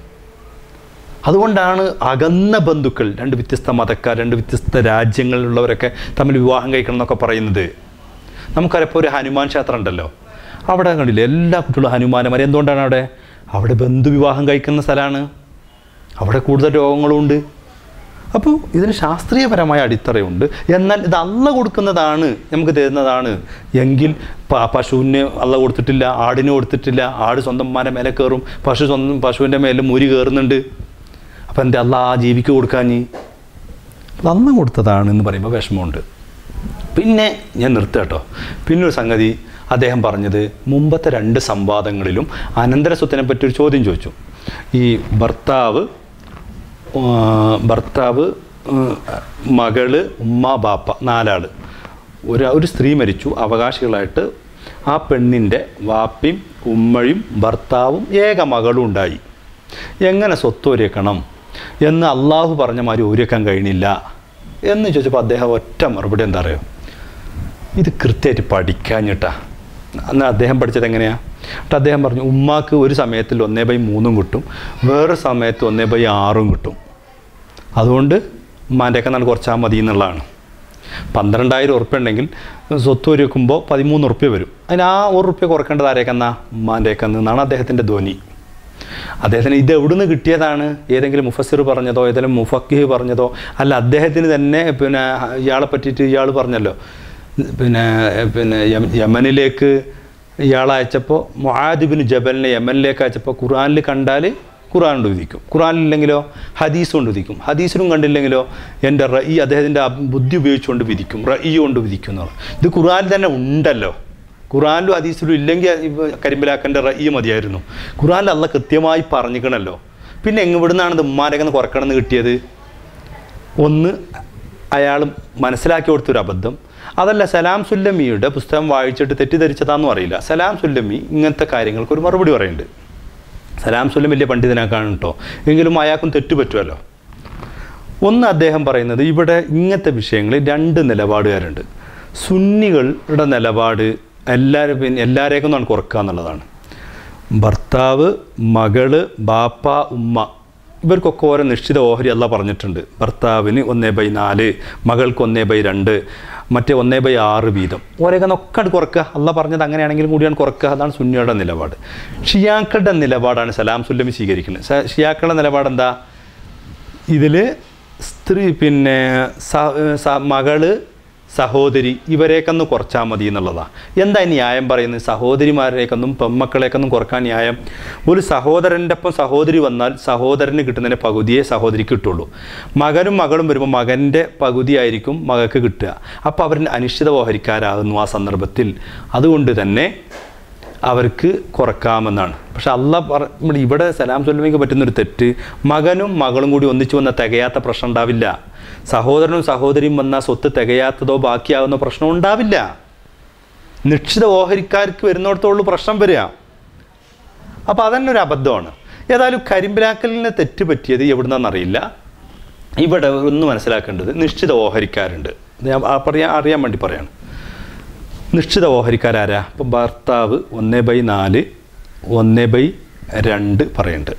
അതുകൊണ്ടാണ് അകന്ന ബന്ധുക്കൾ രണ്ട് വ്യത്യസ്ത മതക്കാർ രണ്ട് വ്യത്യസ്ത രാജ്യങ്ങളിലുള്ളവരൊക്കെ തമ്മിൽ വിവാഹം കഴിക്കണം എന്നൊക്കെ പറയുന്നത് നമുക്കറിയപ്പോൾ ഒരു ഹനുമാൻ ക്ഷേത്രം ഉണ്ടല്ലോ അവിടെ കണ്ടില്ലേ എല്ലാ കുട്ടികളും ഹനുമാനമാരെ എന്തുകൊണ്ടാണ് അവിടെ അവിടെ ബന്ധുവിവാഹം കഴിക്കുന്ന സ്ഥലമാണ് അവിടെ കൂടുതൽ രോഗങ്ങളുണ്ട് അപ്പോൾ ഇതിന് ശാസ്ത്രീയപരമായ അടിത്തറയുണ്ട് എന്നാൽ ഇത് അല്ല കൊടുക്കുന്നതാണ് നമുക്ക് തരുന്നതാണ് എങ്കിൽ പ- പശുവിന് അല്ല കൊടുത്തിട്ടില്ല ആടിന് കൊടുത്തിട്ടില്ല ആട് സ്വന്തം മര മേലെ കയറും പശു സ്വന്തം പശുവിൻ്റെ മേലെ മുരി കയറുന്നുണ്ട് അപ്പം എന്താ അല്ല ആ ജീവിക്ക് കൊടുക്കാഞ്ഞ് അത് അന്ന് കൊടുത്തതാണ് എന്ന് പറയുമ്പോൾ വിഷമമുണ്ട് പിന്നെ ഞാൻ നിർത്തുക കേട്ടോ പിന്നെ ഒരു സംഗതി അദ്ദേഹം പറഞ്ഞത് മുമ്പത്തെ രണ്ട് സംവാദങ്ങളിലും അനന്തര സ്വത്തിനെ പറ്റി ഒരു ചോദ്യം ചോദിച്ചു ഈ ഭർത്താവ് ആ, ഭർത്താവ് ആ, മകള് ഉമ്മ ബാപ്പ നാലാൾ ഒരു ഒരു സ്ത്രീ മരിച്ചു അവകാശികളായിട്ട് ആ പെണ്ണിൻ്റെ വാപ്പിയും ഉമ്മയും ഭർത്താവും ഏക മകളും ഉണ്ടായി എങ്ങനെ സ്വത്ത് ഒരുക്കണം എന്ന് അള്ളാഹു പറഞ്ഞ മാതിരി ഒരുക്കാൻ കഴിഞ്ഞില്ല എന്ന് ചോദിച്ചപ്പോൾ അദ്ദേഹം ഒറ്റ മറുപടി എന്താ അറിയോ ഇത് കൃത്യമായിട്ട് പഠിക്കാഞ്ഞിട്ടാ അന്ന് അദ്ദേഹം പഠിച്ചത് എങ്ങനെയാ എന്നിട്ട് അദ്ദേഹം പറഞ്ഞു ഉമ്മാക്ക് ഒരു സമയത്തിൽ ഒന്നേ ബൈ മൂന്നും കിട്ടും വേറെ സമയത്ത് ഒന്നേ ബൈ ആറും കിട്ടും അതുകൊണ്ട് ഉമ്മാൻ്റെയൊക്കെ നല്ല കുറച്ചാൽ മതി എന്നുള്ളതാണ് പന്ത്രണ്ടായിരം ഉറുപ്പ്യ ഉണ്ടെങ്കിൽ സ്വത്ത് ഒരു വെക്കുമ്പോൾ പതിമൂന്ന് ഉറുപ്പ്യ വരും അതിന് ആ ഒരു ഉറുപ്പ്യ കുറക്കേണ്ടത് ആരേക്കെന്നാ ഉമ്മാൻ്റെയൊക്കെ എന്നാണ് അദ്ദേഹത്തിൻ്റെ ധ്വനി അദ്ദേഹത്തിന് ഇത് എവിടുന്ന് കിട്ടിയതാണ് ഏതെങ്കിലും മുഫസ്സിർ പറഞ്ഞതോ ഏതെങ്കിലും മുഫക്കിഹ് പറഞ്ഞതോ അല്ല അദ്ദേഹത്തിന് തന്നെ പിന്നെ ഇയാളെ പറ്റിയിട്ട് ഇയാൾ പറഞ്ഞല്ലോ പിന്നെ പിന്നെ യമ- യമനിലേക്ക് ഇയാൾ അയച്ചപ്പോൾ മൊഹാദിബിന് ജബലിനെ യമനിലേക്ക് അയച്ചപ്പോൾ ഖുറാനിൽ കണ്ടാൽ ഖുറാൻ കൊണ്ട് വിധിക്കും ഖുറാനില്ലെങ്കിലോ ഹദീസ് കൊണ്ട് വിധിക്കും ഹദീസിലും കണ്ടില്ലെങ്കിലോ എൻ്റെ റഈ അദ്ദേഹത്തിൻ്റെ ആ ബുദ്ധി ഉപയോഗിച്ചുകൊണ്ട് വിധിക്കും റഈ കൊണ്ട് വിധിക്കും എന്നുള്ളത് ഇത് ഖുറാനിൽ തന്നെ ഉണ്ടല്ലോ ഖുറാനിലും ഹദീസിലും ഇല്ലെങ്കിൽ ഇപ്പൊ കരിമ്പലാക്കൻ്റെ റഈ മതിയായിരുന്നു ഖുറാനിൽ അല്ല കൃത്യമായി പറഞ്ഞിക്കണല്ലോ പിന്നെ എങ്ങ് ഇവിടുന്നാണ് ഇത് ഉമ്മാരൊക്കെ കുറക്കണമെന്ന് കിട്ടിയത് ഒന്ന് അയാൾ മനസ്സിലാക്കി കൊടുത്തൊരു അബദ്ധം അതല്ല സലാം സുല്ലമിയുടെ പുസ്തകം വായിച്ചിട്ട് തെറ്റിദ്ധരിച്ചതാണെന്നും അറിയില്ല സലാം സുല്ലമി ഇങ്ങനത്തെ കാര്യങ്ങൾക്ക് ഒരു മറുപടി പറയുന്നുണ്ട് സലാം സുല്ലം വലിയ പണ്ഡിതനാക്കാണ് കേട്ടോ എങ്കിലും അയാൾക്കും തെറ്റ് പറ്റുമല്ലോ ഒന്ന് അദ്ദേഹം പറയുന്നത് ഇവിടെ ഇങ്ങനത്തെ വിഷയങ്ങളിൽ രണ്ട് നിലപാടുകാരുണ്ട് സുന്നികളുടെ നിലപാട് എല്ലാവരും പിന്നെ എല്ലാവരേക്കും നമ്മൾ കുറക്കുക എന്നുള്ളതാണ് ഭർത്താവ് മകള് ബാപ്പ ഉമ്മ ഇവർക്കൊക്കെ ഓരോ നിശ്ചിത ഓഹരി അല്ല പറഞ്ഞിട്ടുണ്ട് ഭർത്താവിന് ഒന്നേ ബൈ നാല് മകൾക്ക് ഒന്നേ ബൈ രണ്ട് മറ്റേ ഒന്നേ ബൈ ആറ് വീതം ഓരോക്കെ നൊക്കെ കുറക്കുക അല്ല പറഞ്ഞത് അങ്ങനെയാണെങ്കിലും കൂടിയാണ് കുറക്കുക അതാണ് സുന്നിയുടെ നിലപാട് ഷിയാക്കളുടെ നിലപാടാണ് സലാം സുല്ലമി സ്വീകരിക്കുന്നത് സ- ഷിയാക്കളുടെ നിലപാട് എന്താ ഇതിൽ സ്ത്രീ പിന്നെ സ- സ- മകള് സഹോദരി ഇവരെയൊക്കൊന്ന് കുറച്ചാൽ മതി എന്നുള്ളതാണ് എന്താ ഈ ന്യായം പറയുന്നത് സഹോദരിമാരേക്കൊന്നും പെമ്മക്കളേക്കൊന്നും കുറക്കാൻ ന്യായം ഒരു സഹോദരൻ്റെ ഒപ്പം സഹോദരി വന്നാൽ സഹോദരന് കിട്ടുന്നതിൻ്റെ പകുതിയെ സഹോദരിക്ക് കിട്ടുള്ളൂ മകനും മകളും വരുമ്പോൾ മകൻ്റെ പകുതിയായിരിക്കും മകൾക്ക് കിട്ടുക അപ്പോൾ അവർ അനിശ്ചിത ഓഹരിക്കാരാകുന്നു ആ സന്ദർഭത്തിൽ അതുകൊണ്ട് തന്നെ അവർക്ക് കുറക്കാമെന്നാണ് പക്ഷെ അല്ല പറ ഇവിടെ- ഇവിടെ സലാം ചൊല്ലുമെങ്കിൽ പറ്റുന്നൊരു തെറ്റ് മകനും മകളും കൂടി ഒന്നിച്ചു വന്ന തികയാത്ത പ്രശ്നം ഉണ്ടാവില്ല സഹോദരനും സഹോദരിയും വന്ന സ്വത്ത് തികയാത്തതോ ബാക്കിയാവുന്ന പ്രശ്നം ഉണ്ടാവില്ല നിശ്ചിത ഓഹരിക്കാർക്ക് വരുന്നിടത്തോളം പ്രശ്നം വരിക അപ്പോൾ അതന്നെ ഒരു അബദ്ധമാണ് ഏതായാലും കരിമ്പിലാക്കലിന് തെറ്റ് പറ്റിയത് എവിടുന്നാണെന്നറിയില്ല ഇവിടെ ഒന്ന് മനസ്സിലാക്കേണ്ടത് നിശ്ചിത ഓഹരിക്കാരുണ്ട് ഇത് ഞാൻ ആ പറയാൻ അറിയാൻ വേണ്ടി പറയാണ് നിശ്ചിത ഓഹരിക്കാരാരാ ഇപ്പം ഭർത്താവ് ഒന്ന് ബൈ നാല് ഒന്ന് ബൈ രണ്ട് പറയുന്നുണ്ട്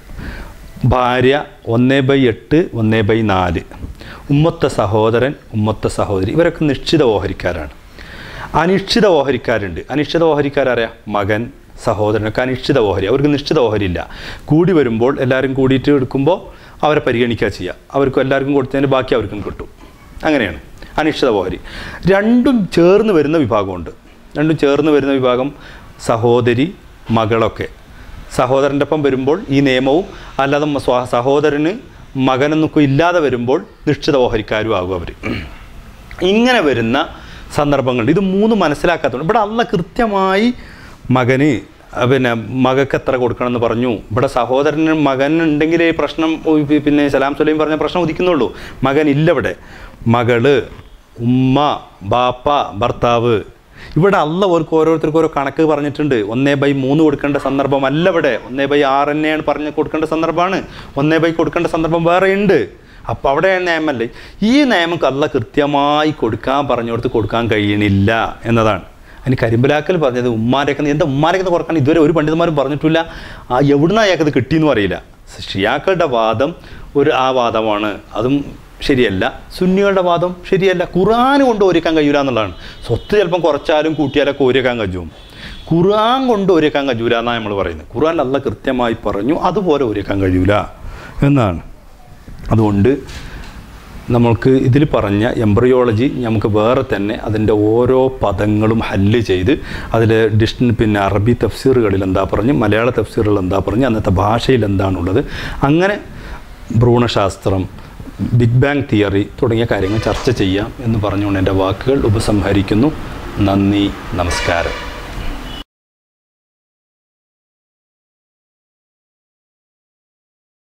ഭാര്യ ഒന്ന് ബൈ എട്ട് ഒന്ന് ബൈ നാല് ഉമ്മത്ത സഹോദരൻ ഉമ്മത്ത സഹോദരി ഇവരൊക്കെ നിശ്ചിത ഓഹരിക്കാരാണ് അനിശ്ചിത ഓഹരിക്കാരുണ്ട് അനിശ്ചിത ഓഹരിക്കാരാരാ മകൻ സഹോദരനൊക്കെ അനിശ്ചിത ഓഹരി അവർക്ക് നിശ്ചിത ഓഹരി ഇല്ല കൂടി വരുമ്പോൾ എല്ലാവരും കൂടിയിട്ട് എടുക്കുമ്പോൾ അവരെ പരിഗണിക്കുക ചെയ്യുക അവർക്കും എല്ലാവർക്കും കൊടുത്തതിന് ബാക്കി അവർക്കും കിട്ടും അങ്ങനെയാണ് അനിശ്ചിത ഓഹരി രണ്ടും ചേർന്ന് വരുന്ന വിഭാഗമുണ്ട് രണ്ടും ചേർന്ന് വരുന്ന വിഭാഗം സഹോദരി മകളൊക്കെ സഹോദരൻ്റെ ഒപ്പം വരുമ്പോൾ ഈ നിയമവും അല്ലാതെ സ്വ- സഹോദരന് മകനൊന്നും ഇല്ലാതെ വരുമ്പോൾ നിശ്ചിത ഓഹരിക്കാരും ആകും അവർ ഇങ്ങനെ വരുന്ന സന്ദർഭങ്ങളുണ്ട് ഇത് മൂന്ന് മനസ്സിലാക്കാത്തതുകൊണ്ട് ഇവിടെ അല്ല കൃത്യമായി മകന് അഹ് പിന്നെ മകൾക്ക് എത്ര കൊടുക്കണം എന്ന് പറഞ്ഞു ഇവിടെ സഹോദരന് മകൻ ഉണ്ടെങ്കിലേ ഈ പ്രശ്നം ഉ- പി- പിന്നെ സലാം സുലൈം പറഞ്ഞ പ്രശ്നം ഉദിക്കുന്നുള്ളൂ മകൻ ഇല്ല ഇവിടെ മകള് ഉമ്മ ബാപ്പ ഭർത്താവ് ഇവിടെ അല്ല ഓർക്ക് ഓരോരുത്തർക്കും ഓരോ കണക്ക് പറഞ്ഞിട്ടുണ്ട് ഒന്നേ ബൈ മൂന്ന് കൊടുക്കേണ്ട സന്ദർഭം അല്ല ഇവിടെ ഒന്നേ ബൈ ആറ് തന്നെയാണ് പറഞ്ഞ് കൊടുക്കേണ്ട സന്ദർഭമാണ് ഒന്നേ ബൈ കൊടുക്കേണ്ട സന്ദർഭം വേറെ ഉണ്ട് അപ്പോൾ അവിടെ നിയമമല്ലേ ഈ നിയമം അല്ല കൃത്യമായി കൊടുക്കാൻ പറഞ്ഞുകൊടുത്ത് കൊടുക്കാൻ കഴിയണില്ല എന്നതാണ് അതിന് കരിമ്പലാക്കൽ പറഞ്ഞത് ഉമ്മാരൊക്കെ എന്താ ഉമ്മാരൊക്കെ കുറക്കാൻ ഇതുവരെ ഒരു പണ്ഡിതന്മാരും പറഞ്ഞിട്ടില്ല ആ എവിടുന്ന് അയാൾക്കത് കിട്ടിയെന്നും അറിയില്ല ഷിയാക്കളുടെ വാദം ഒരു ആ വാദമാണ് അതും ശരിയല്ല സുന്നികളുടെ വാദം ശരിയല്ല ഖുർആൻ കൊണ്ട് ഒരുക്കാൻ കഴിയൂല എന്നുള്ളതാണ് സ്വത്ത് ചിലപ്പം കുറച്ചാലും കൂട്ടിയാലൊക്കെ ഒരുക്കാൻ കഴിയും ഖുർആൻ കൊണ്ട് ഒരുക്കാൻ കഴിയൂല എന്നാണ് നമ്മൾ പറയുന്നത് ഖുർആൻ അല്ല കൃത്യമായി പറഞ്ഞു അതുപോലെ ഒരുക്കാൻ കഴിയൂല എന്നാണ് അതുകൊണ്ട് നമ്മൾക്ക് ഇതിൽ പറഞ്ഞ എംബ്രിയോളജി നമുക്ക് വേറെ തന്നെ അതിൻ്റെ ഓരോ പദങ്ങളും ഹല്ല് ചെയ്ത് അതിൽ ഡിഷൻ പിന്നെ അറബി തഫ്സീറുകളിൽ എന്താ പറഞ്ഞ് മലയാള തഫ്സീറുകൾ എന്താ പറഞ്ഞ് അന്നത്തെ ഭാഷയിൽ എന്താണുള്ളത് അങ്ങനെ ഭ്രൂണശാസ്ത്രം ബിഗ് ബാങ് തിയറി തുടങ്ങിയ കാര്യങ്ങൾ ചർച്ച ചെയ്യാം എന്ന് പറഞ്ഞുകൊണ്ട് എൻ്റെ വാക്കുകൾ ഉപസംഹരിക്കുന്നു നന്ദി നമസ്കാരം